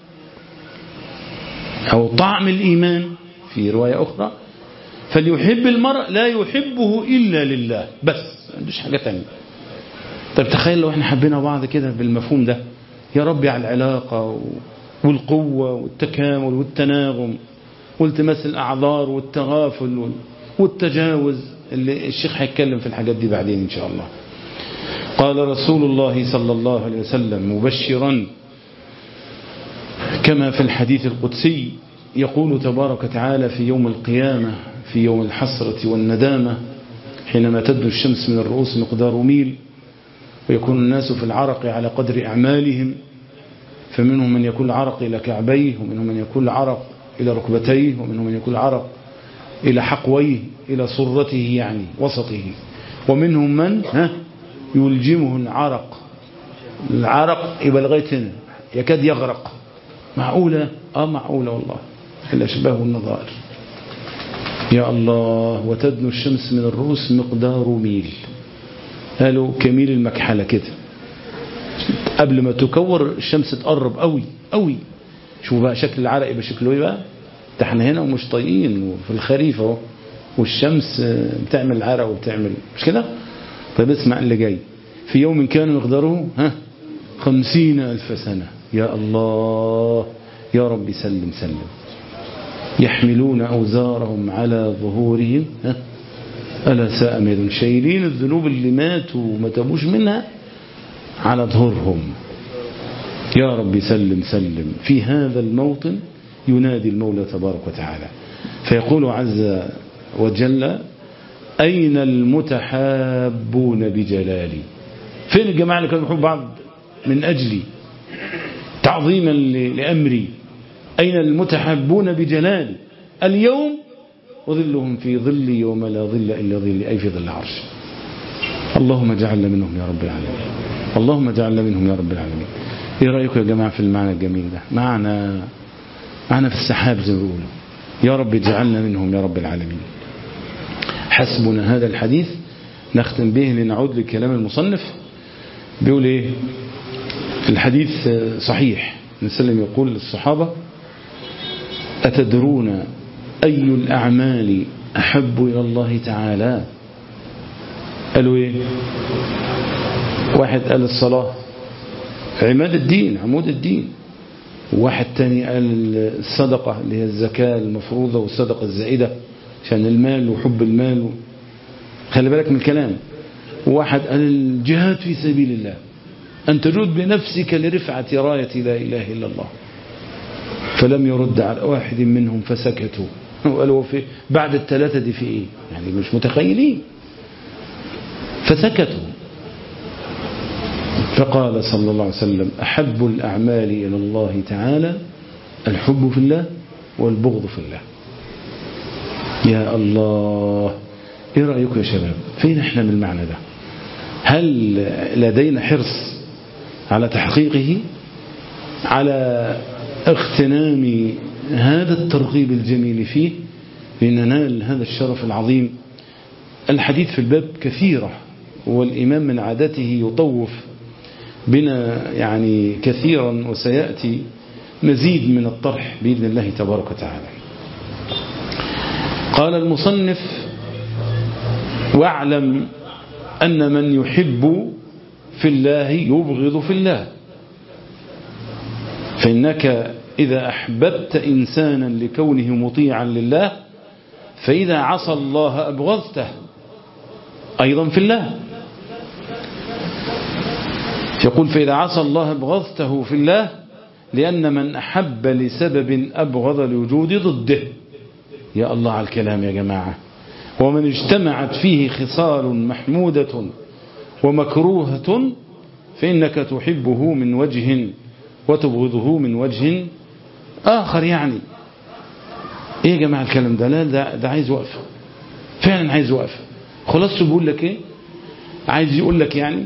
أو طعم الإيمان في رواية أخرى فليحب المرء لا يحبه إلا لله بس ما عندوش حاجة تانية طيب تخيل لو احنا حبينا بعض كده بالمفهوم ده يا ربي على العلاقة والقوة والتكامل والتناغم والتماس الأعذار والتغافل والتجاوز اللي الشيخ هيتكلم في الحاجات دي بعدين إن شاء الله قال رسول الله صلى الله عليه وسلم مبشرا كما في الحديث القدسي يقول تبارك وتعالى في يوم القيامة في يوم الحسرة والندامة حينما تدنو الشمس من الرؤوس مقدار ميل ويكون الناس في العرق على قدر أعمالهم فمنهم من يكون العرق إلى كعبيه ومنهم من يكون العرق إلى ركبتيه ومنهم من يكون العرق إلى حقويه إلى صرته يعني وسطه ومنهم من ها يلجمه العرق العرق يبقى لغاية هنا يكاد يغرق معقولة اه معقولة والله الأشباه والنظائر يا الله وتدنو الشمس من الرؤوس مقدار ميل قالوا كميل المكحلة كده قبل ما تكور الشمس تقرب قوي قوي شوفوا بقى شكل العرق يبقى شكله ايه بقى ده احنا هنا ومش طايقين وفي الخريف اهو والشمس بتعمل عرق وبتعمل مش كده طيب اسمع اللي جاي في يوم كان مقداره ها خمسين ألف سنة يا الله يا رب سلم سلم يحملون أوزارهم على ظهورهم ها ألا ساء ما شايلين الذنوب اللي ماتوا وما تابوش منها على ظهورهم يا رب سلم سلم في هذا الموطن ينادي المولى تبارك وتعالى فيقول عز وجل أين المتحابون بجلالي فين الجماعة اللي كانوا يحبوا بعض من أجلي تعظيما لأمري أين المتحابون بجلالي اليوم وظلهم في ظلي يوم لا ظل إلا ظلي أي في ظل عرش اللهم اجعلنا منهم يا رب العالمين اللهم اجعلنا منهم يا رب العالمين ايه رأيكم يا جماعة في المعنى الجميل ده معنا معنا في السحاب زي ما بيقولوا يا رب اجعلنا منهم يا رب العالمين حسبنا هذا الحديث نختم به لنعود لكلام المصنف بيقول ايه الحديث صحيح نسلم يقول للصحابة أتدرون أي الأعمال أحب إلى الله تعالى قالوا ايه واحد قال الصلاة عماد الدين عمود الدين وواحد تاني قال الصدقة اللي هي الزكاة المفروضة والصدقة الزائدة عشان المال وحب المال خلي بالك من الكلام وواحد قال الجهاد في سبيل الله أن تجود بنفسك لرفعة راية لا إله إلا الله فلم يرد على واحد منهم فسكتوا وقالوا في بعد الثلاثة دي في إيه يعني مش متخيلين فسكتوا فقال صلى الله عليه وسلم أحب الأعمال إلى الله تعالى الحب في الله والبغض في الله يا الله ايه رأيكم يا شباب فين احنا من المعنى ده هل لدينا حرص على تحقيقه على اغتنام هذا الترغيب الجميل فيه لننال هذا الشرف العظيم الحديث في الباب كثيرة والإمام من عادته يطوف بنا يعني كثيرا وسيأتي مزيد من الطرح بإذن الله تبارك وتعالى قال المصنف واعلم أن من يحب في الله يبغض في الله فإنك إذا أحببت إنسانا لكونه مطيعا لله فإذا عصى الله أبغضته أيضا في الله يقول فإذا عصى الله أبغضته في الله لأن من أحب لسبب أبغض الوجود ضده يا الله على الكلام يا جماعة ومن اجتمعت فيه خصال محمودة ومكروهة فإنك تحبه من وجه وتبغضه من وجه آخر يعني ايه يا جماعة الكلام ده لا ده, ده عايز وقفة فعلا عايز وقفة خلاص بيقول لك ايه عايز يقول لك يعني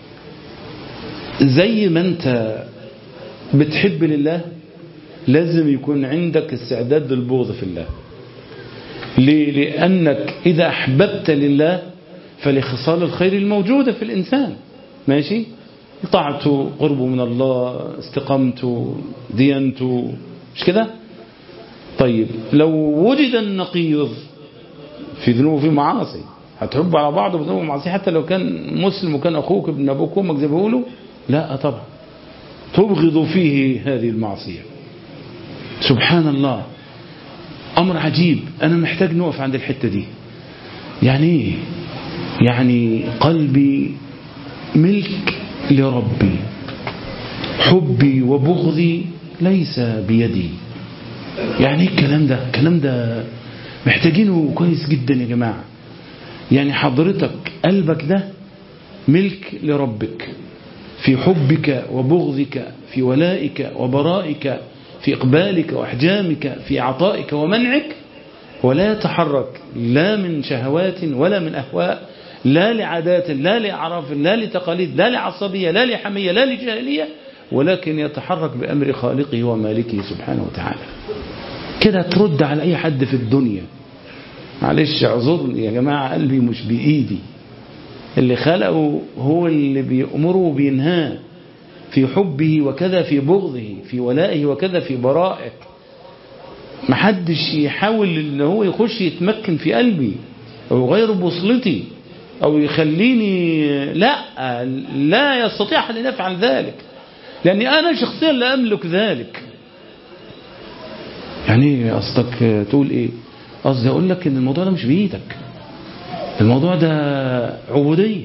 زي ما انت بتحب لله لازم يكون عندك استعداد للبغض في الله ليه؟ لأنك إذا أحببت لله فلخصال الخير الموجودة في الإنسان ماشي طاعته قربه من الله استقامته ديانته مش كده طيب لو وجد النقيض في ذنوب وفي معاصي هتحب على بعض بذنوب ومعاصي حتى لو كان مسلم وكان أخوك ابن أبوك وأمك زي ما بيقولوا لا طبعا تبغض فيه هذه المعصية سبحان الله أمر عجيب أنا محتاج نقف عند الحتة دي يعني ايه يعني قلبي ملك لربي حبي وبغضي ليس بيدي يعني ايه الكلام ده الكلام ده محتاجينه كويس جدا يا جماعة يعني حضرتك قلبك ده ملك لربك في حبك وبغضك في ولائك وبرائك في إقبالك وإحجامك في عطائك ومنعك ولا يتحرك لا من شهوات ولا من أهواء لا لعادات لا لأعراف لا لتقاليد لا لعصبية لا لحمية لا لجاهلية ولكن يتحرك بأمر خالقه ومالكه سبحانه وتعالى كده ترد على أي حد في الدنيا معلش اعذرني يا جماعة قلبي مش بإيدي اللي خلقه هو اللي بيأمره وبينهاه في حبه وكذا في بغضه في ولائه وكذا في برائه محدش يحاول ان هو يخش يتمكن في قلبي او يغير بوصلتي او يخليني لا لا يستطيع احد ان يفعل ذلك لاني انا شخصيا لا املك ذلك يعني قصدك تقول ايه قصدي اقول لك ان الموضوع ده مش بايدك الموضوع ده عبوديه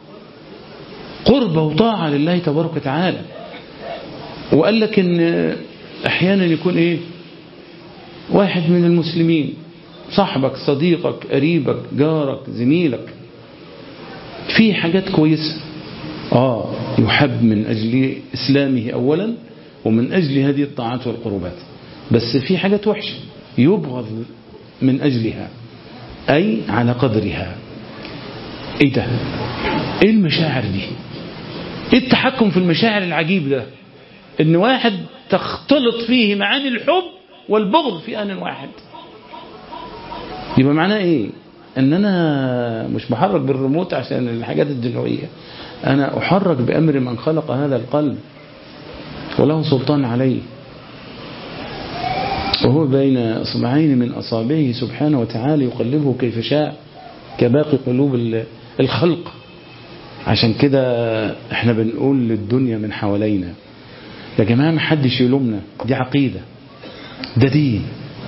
قربة وطاعة لله تبارك وتعالى وقال لك ان احيانا يكون ايه واحد من المسلمين صاحبك صديقك قريبك جارك زميلك في حاجات كويسة اه يحب من اجل اسلامه اولا ومن اجل هذه الطاعات والقربات بس في حاجات وحشة يبغض من اجلها اي على قدرها ايه ده ايه المشاعر دي ايه التحكم في المشاعر العجيب ده ان واحد تختلط فيه معاني الحب والبغض في آن واحد يبقى معناه ايه ان انا مش بحرك بالريموت عشان الحاجات الدنيوية انا احرك بامر من خلق هذا القلب وله سلطان عليه وهو بين اصبعين من اصابعه سبحانه وتعالى يقلبه كيف شاء كباقي قلوب الخلق عشان كده احنا بنقول للدنيا من حوالينا يا جماعة ما حدش يلومنا دي عقيدة ده دين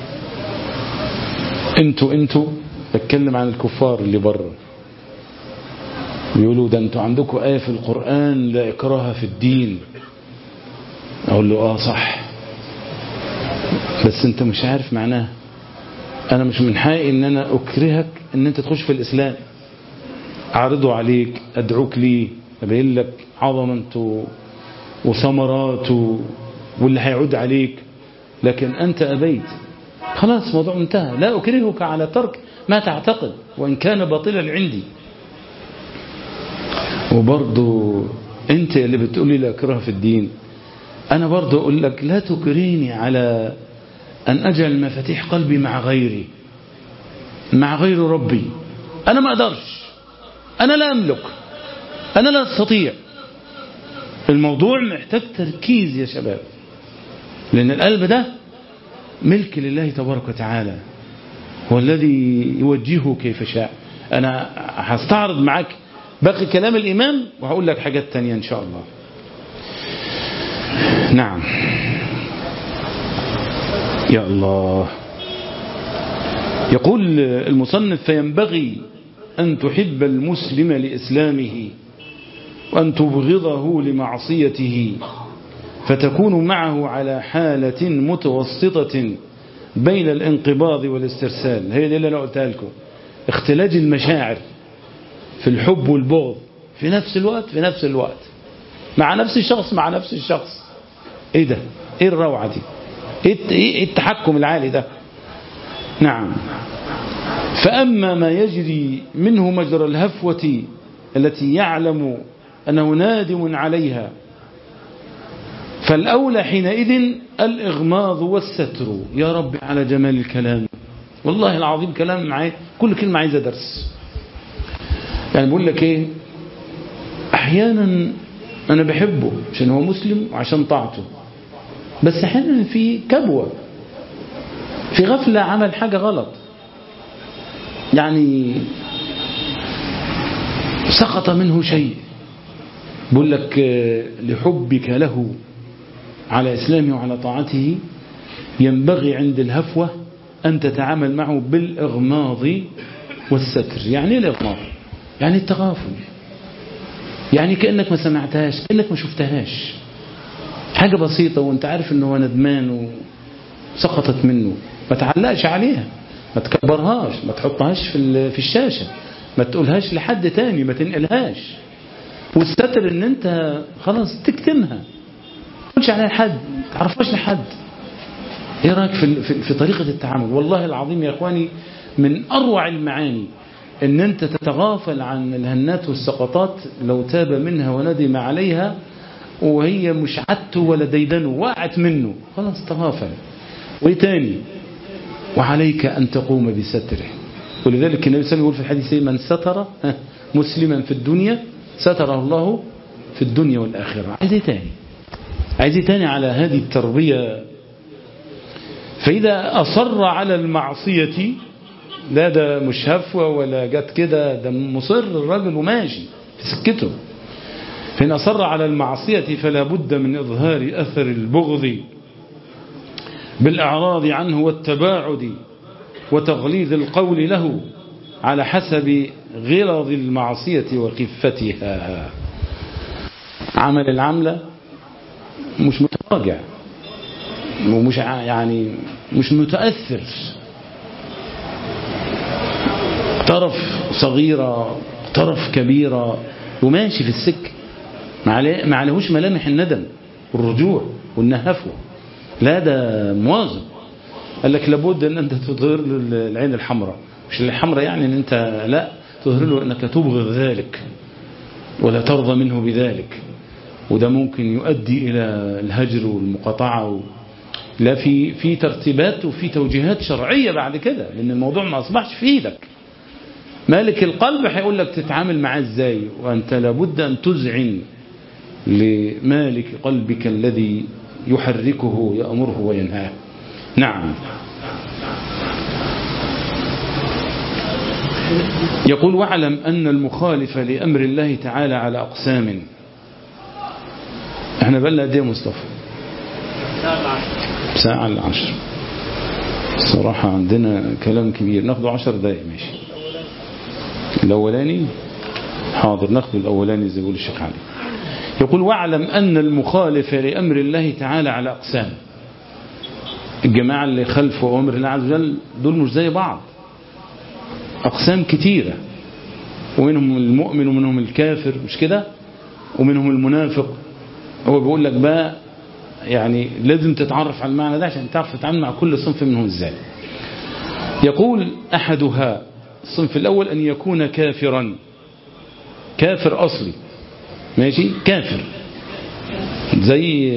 انتوا انتوا بتكلم عن الكفار اللي بره بيقولوا ده انتوا عندكم آية في القرآن لا إكراه في الدين أقول له آه صح بس انت مش عارف معناها أنا مش من حقي إن أنا أكرهك إن أنت تخش في الإسلام أعرضه عليك أدعوك ليه أبين لك عظمته وثمراته واللي هيعود عليك لكن أنت أبيت خلاص موضوع انتهى لا أكرهك على ترك ما تعتقد وإن كان باطلا عندي وبرضو أنت اللي بتقولي لا أكره في الدين أنا برضو أقول لك لا تكرهني على أن أجعل مفاتيح قلبي مع غيري مع غير ربي أنا ما أقدرش أنا لا أملك أنا لا أستطيع الموضوع محتاج تركيز يا شباب لأن القلب ده ملك لله تبارك وتعالى هو الذي يوجهه كيف شاء أنا هستعرض معاك باقي كلام الإمام وهقول لك حاجات تانية إن شاء الله نعم يا الله يقول المصنف فينبغي أن تحب المسلم لإسلامه وأن تبغضه لمعصيته فتكون معه على حالة متوسطة بين الانقباض والاسترسال هي دي اللي أنا قلتها لكم اختلاج المشاعر في الحب والبغض في نفس الوقت في نفس الوقت مع نفس الشخص مع نفس الشخص ايه ده ايه الروعة دي ايه التحكم العالي ده نعم فأما ما يجري منه مجرى الهفوة التي يعلم أنه نادم عليها فالأولى حينئذ الإغماض والستر يا رب على جمال الكلام والله العظيم كلام معايا كل كلمة عايزة درس يعني بقول لك ايه احيانا انا بحبه عشان هو مسلم وعشان طاعته بس احيانا في كبوة في غفلة عمل حاجة غلط يعني سقط منه شيء بقول لك لحبك له على إسلامه وعلى طاعته ينبغي عند الهفوة أن تتعامل معه بالإغماض والستر يعني ايه الإغماض يعني التغافل يعني كأنك ما سمعتهاش كأنك ما شفتهاش حاجة بسيطة وانت عارف انه هو ندمان وسقطت منه ما تعلقش عليها ما تكبرهاش ما تحطهاش في في الشاشة ما تقولهاش لحد تاني ما تنقلهاش والستر ان انت خلاص تكتمها ما تقولش عليها لحد ما تعرفهاش لحد ايه رايك في, في, في طريقة التعامل والله العظيم يا اخواني من اروع المعاني ان انت تتغافل عن الهنات والسقطات لو تاب منها وندم عليها وهي مش عدته ولا ديدنه وقعت منه خلاص تغافل وايه تاني وعليك ان تقوم بستره ولذلك النبي صلى الله عليه وسلم يقول في الحديث من ستر مسلما في الدنيا ستره الله في الدنيا والآخرة عايز ايه تاني عايز ايه تاني على هذه التربية فإذا أصر على المعصية لا ده مش هفوة ولا جت كده ده مصر الراجل وماشي في سكته فإن أصر على المعصية فلا بد من إظهار أثر البغض بالإعراض عنه والتباعد وتغليظ القول له على حسب غلظ المعصية وخفتها عمل العملة مش متراجع ومش يعني مش متأثر طرف صغيرة طرف كبيرة وماشي في السكة ما عليهوش ملامح الندم والرجوع والنهفوة لا ده مواظب قال لك لابد ان انت تظهر له العين الحمراء مش الحمراء يعني ان انت لا تظهر له انك تبغض ذلك ولا ترضى منه بذلك وده ممكن يؤدي الى الهجر والمقاطعه و... لا في في ترتيبات وفي توجيهات شرعيه بعد كده لان الموضوع ما اصبحش في ايدك مالك القلب هيقول لك تتعامل معاه ازاي وانت لابد ان تذعن لمالك قلبك الذي يحركه يأمره وينهاه نعم يقول واعلم أن المخالف لأمر الله تعالى على أقسام احنا بلنا قد ايه مصطفى ساعة العشر الصراحة عندنا كلام كبير ناخده عشر دقايق ماشي الأولاني حاضر ناخده الأولاني زي يقول الشيخ علي يقول واعلم أن المخالف لأمر الله تعالى على أقسام الجماعة اللي خلفوا أمر الله عز وجل دول مش زي بعض أقسام كتيرة ومنهم المؤمن ومنهم الكافر مش كده ومنهم المنافق هو بيقول لك بقى يعني لازم تتعرف على المعنى ده عشان تعرف تتعامل مع كل صنف منهم ازاي يقول أحدها الصنف الأول أن يكون كافرا كافر أصلي ماشي كافر زي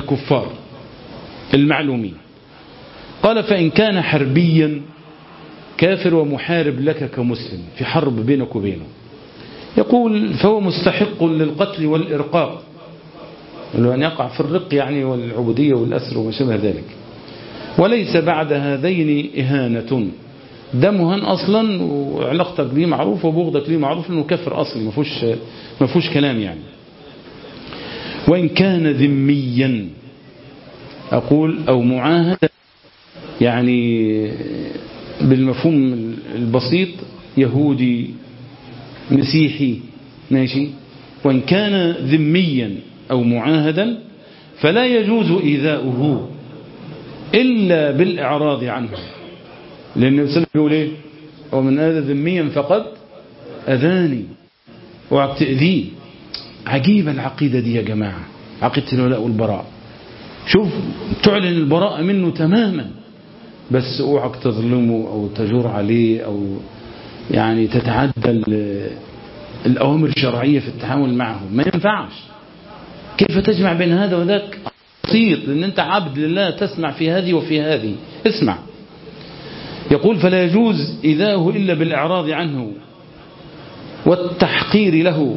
الكفار المعلومين قال فإن كان حربيا كافر ومحارب لك كمسلم في حرب بينك وبينه يقول فهو مستحق للقتل والإرقاق أن يقع في الرق يعني والعبودية والأسر وما شابه ذلك وليس بعد هذين إهانة ده مهان أصلا وعلاقتك بيه معروف وبغضك ليه معروف أنه كفر أصلي ما فيهوش ما فيهوش كلام يعني وإن كان ذميا أقول أو معاهدا يعني بالمفهوم البسيط يهودي مسيحي ماشي وإن كان ذميا أو معاهدا فلا يجوز إيذاؤه إلا بالإعراض عنه لأن الإنسان بيقول إيه ومن هذا ذميا فقد أذاني اوعك تأذيه عجيبة العقيدة دي يا جماعة عقيدة الولاء والبراء شوف تعلن البراءة منه تماما بس اوعك تظلمه أو تجور عليه أو يعني تتعدى الأوامر الشرعية في التعامل معه ما ينفعش كيف تجمع بين هذا وذاك بسيط لأن أنت عبد لله تسمع في هذه وفي هذه اسمع يقول فلا يجوز إذاه إلا بالإعراض عنه والتحقير له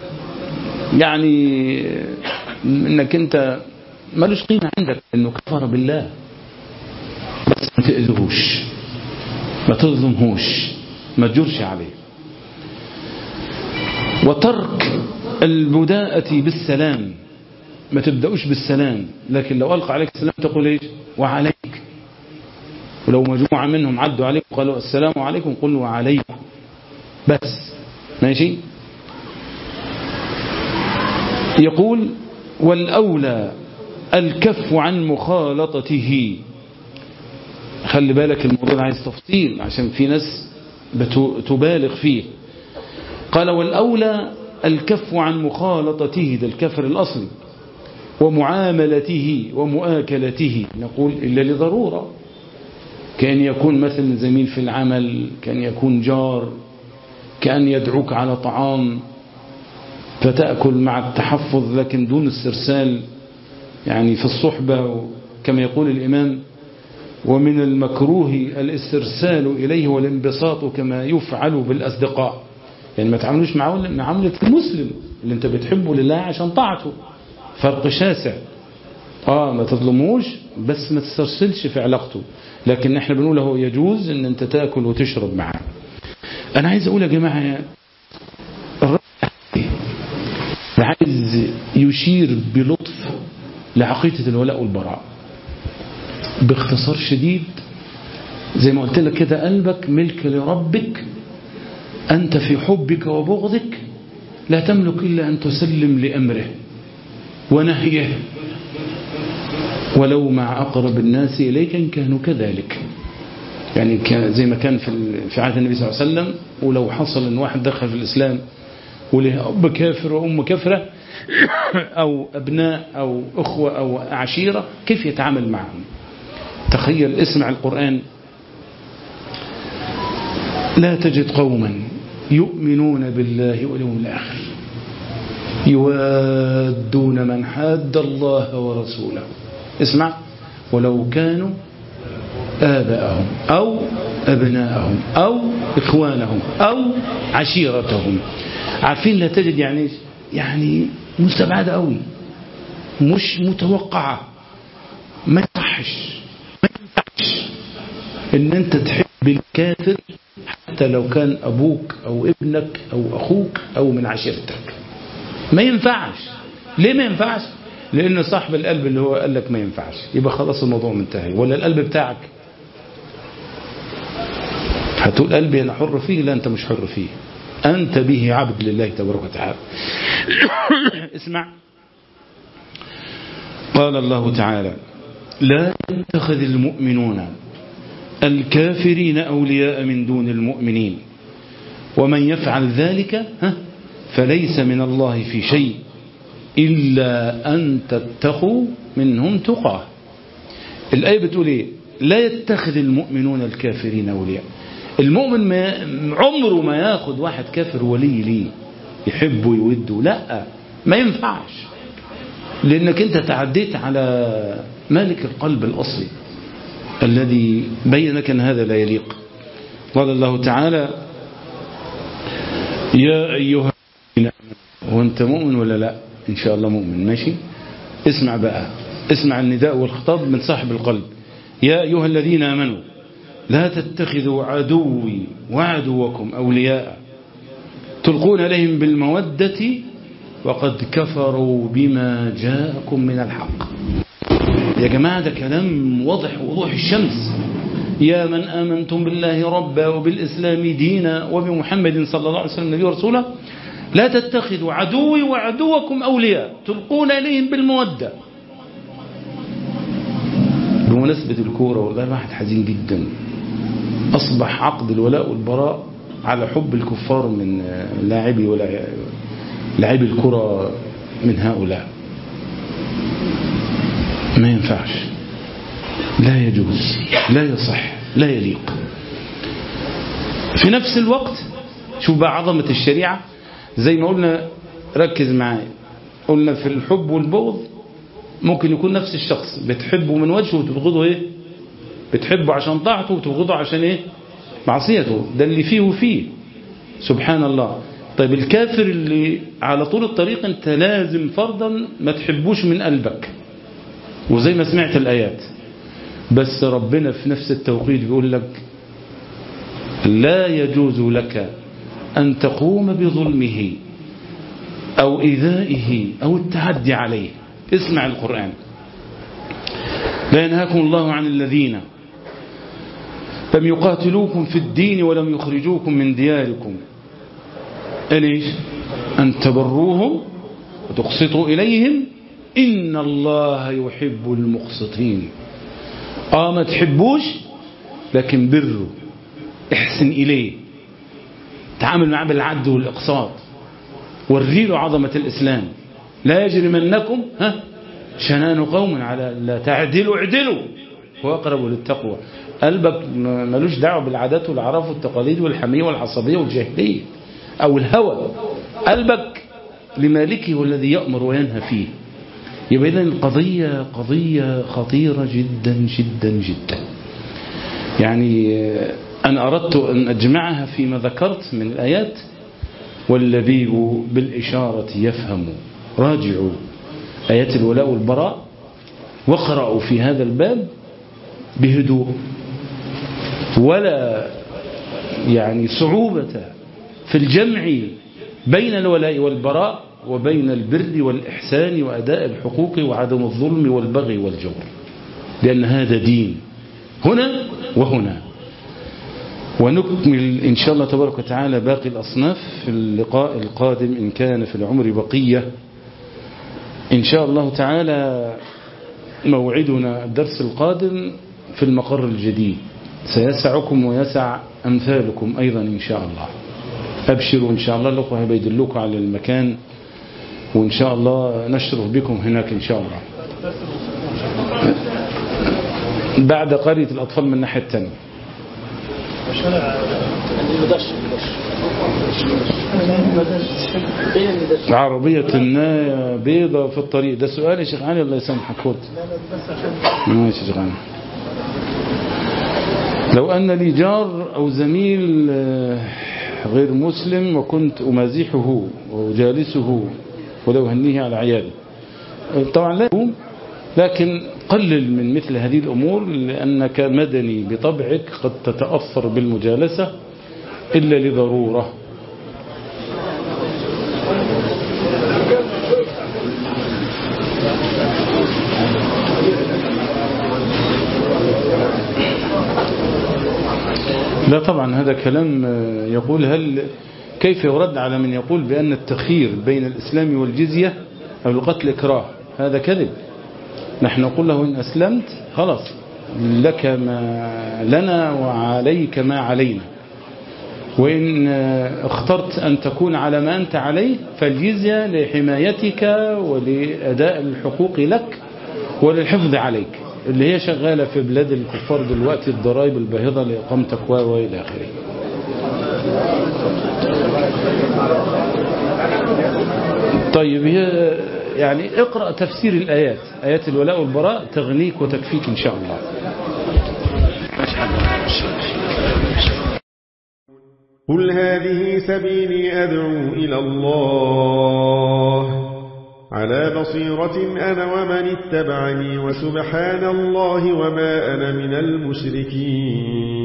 يعني انك انت ملوش قيمة عندك انه كفر بالله بس ما تأذهوش ما تظلمهوش ما تجرش عليه وترك البداءة بالسلام ما تبدأوش بالسلام لكن لو ألقى عليك السلام تقول إيش وعليك ولو مجموعة منهم عدوا عليك وقالوا السلام عليكم قل وعليكم بس ماشي يقول والأولى الكف عن مخالطته خلي بالك الموضوع عايز تفصيل عشان في ناس تبالغ فيه قال والأولى الكف عن مخالطته ده الكفر الأصلي ومعاملته ومؤاكلته نقول إلا لضرورة كان يكون مثلا زميل في العمل كان يكون جار كأن يدعوك على طعام فتأكل مع التحفظ لكن دون استرسال يعني في الصحبة كما يقول الإمام ومن المكروه الاسترسال إليه والانبساط كما يفعل بالأصدقاء يعني ما تعاملوش معاملة المسلم اللي انت بتحبه لله عشان طاعته فرق شاسع اه ما تظلموش بس ما تسترسلش في علاقته لكن احنا بنقول له يجوز ان انت تاكل وتشرب معاه انا عايز اقول يا جماعه عايز يشير بلطف لعقيدة الولاء والبراء باختصار شديد زي ما قلت لك كده قلبك ملك لربك أنت في حبك وبغضك لا تملك إلا أن تسلم لأمره ونهيه ولو مع أقرب الناس إليك إن كانوا كذلك يعني زي ما كان في عهد النبي صلى الله عليه وسلم ولو حصل أن واحد دخل في الإسلام وله أب كافر وأم كافرة أو أبناء أو أخوة أو عشيرة كيف يتعامل معهم تخيل اسمع القرآن لا تجد قوما يؤمنون بالله واليوم الآخر يوادون من حاد الله ورسوله اسمع ولو كانوا آباءهم أو أبناءهم أو إخوانهم أو عشيرتهم عارفين لا تجد يعني يعني مستبعدة قوي مش متوقعة ما يصحش ما ينفعش ان انت تحب الكافر حتى لو كان ابوك او ابنك او اخوك او من عشيرتك ما ينفعش ليه ما ينفعش لان صاحب القلب اللي هو قال لك ما ينفعش يبقى خلاص الموضوع منتهي ولا القلب بتاعك هتقول قلبي انا حر فيه لا انت مش حر فيه أنت به عبد لله تبارك وتعالى اسمع قال الله تعالى لا يتخذ المؤمنون الكافرين أولياء من دون المؤمنين ومن يفعل ذلك فليس من الله في شيء إلا أن تتقوا منهم تقاه الآية بتقول إيه لا يتخذ المؤمنون الكافرين أولياء المؤمن ما عمره ما ياخد واحد كافر ولي ليه يحبه يوده لا ما ينفعش لانك انت تعديت على مالك القلب الاصلي الذي بينك ان هذا لا يليق قال الله تعالى يا أيها هو أنت مؤمن ولا لا إن شاء الله مؤمن ماشي اسمع بقى اسمع النداء والخطاب من صاحب القلب يا أيها الذين آمنوا لا تتخذوا عدوي وعدوكم أولياء تلقون إليهم بالمودة وقد كفروا بما جاءكم من الحق يا جماعة ده كلام واضح وضوح الشمس يا من آمنتم بالله ربا وبالإسلام دينا وبمحمد صلى الله عليه وسلم نبي ورسوله لا تتخذوا عدوي وعدوكم أولياء تلقون إليهم بالمودة بمناسبة الكورة والله واحد حزين جدا أصبح عقد الولاء والبراء على حب الكفار من لاعبي ولا لاعبي الكرة من هؤلاء ما ينفعش لا يجوز لا يصح لا يليق في نفس الوقت شوف بقى عظمة الشريعة زي ما قلنا ركز معايا قلنا في الحب والبغض ممكن يكون نفس الشخص بتحبه من وجهه وتبغضه ايه بتحبه عشان طاعته وتبغضه عشان ايه معصيته ده اللي فيه وفيه سبحان الله طيب الكافر اللي على طول الطريق انت لازم فرضا ما تحبوش من قلبك وزي ما سمعت الآيات بس ربنا في نفس التوقيت بيقول لك لا يجوز لك أن تقوم بظلمه أو إيذائه أو التعدي عليه اسمع القرآن لا ينهاكم الله عن الذين لم يقاتلوكم في الدين ولم يخرجوكم من دياركم أن إيش أن تبروهم وتقسطوا إليهم إن الله يحب المقسطين آه ما تحبوش لكن بروا احسن إليه تعامل معه بالعدل والإقساط وريله عظمة الإسلام لا يجرمنكم ها شنان قوم على لا تعدلوا اعدلوا هو أقرب للتقوى قلبك ملوش دعوة بالعادات والعراف والتقاليد والحمية والعصبية والجاهلية أو الهوى قلبك لمالكه هو الذي يأمر وينهى فيه يبقى إذن القضية قضية خطيرة جدا جدا جدا يعني أنا أردت أن أجمعها فيما ذكرت من الآيات واللبيب بالإشارة يفهم راجعوا آيات الولاء والبراء واقرأوا في هذا الباب بهدوء ولا يعني صعوبة في الجمع بين الولاء والبراء وبين البر والإحسان وأداء الحقوق وعدم الظلم والبغي والجور لأن هذا دين هنا وهنا ونكمل إن شاء الله تبارك وتعالى باقي الأصناف في اللقاء القادم إن كان في العمر بقية إن شاء الله تعالى موعدنا الدرس القادم في المقر الجديد سيسعكم ويسع أمثالكم أيضا إن شاء الله أبشروا إن شاء الله لكم هيبيدلوكم على المكان وإن شاء الله نشرف بكم هناك إن شاء الله بعد قرية الأطفال من الناحية الثانية عربية الناية بيضة في الطريق ده سؤال يا شيخ علي الله يسامحك خد ماشي يا شيخ علي لو أن لي جار أو زميل غير مسلم وكنت أمازحه وأجالسه ولو هنيه على عياله طبعا لا لكن قلل من مثل هذه الأمور لأنك مدني بطبعك قد تتأثر بالمجالسة إلا لضرورة لا طبعا هذا كلام يقول هل كيف يرد على من يقول بأن التخيير بين الإسلام والجزية أو القتل إكراه هذا كذب نحن نقول له إن أسلمت خلاص لك ما لنا وعليك ما علينا وإن اخترت أن تكون على ما أنت عليه فالجزية لحمايتك ولأداء الحقوق لك وللحفظ عليك اللي هي شغالة في بلاد الكفار دلوقتي الضرائب الباهظة لإقامتك وإلى آخره طيب هي يعني اقرأ تفسير الآيات آيات الولاء والبراء تغنيك وتكفيك إن شاء الله قل هذه سبيلي أدعو إلى الله على بصيرة أنا ومن اتبعني وسبحان الله وما أنا من المشركين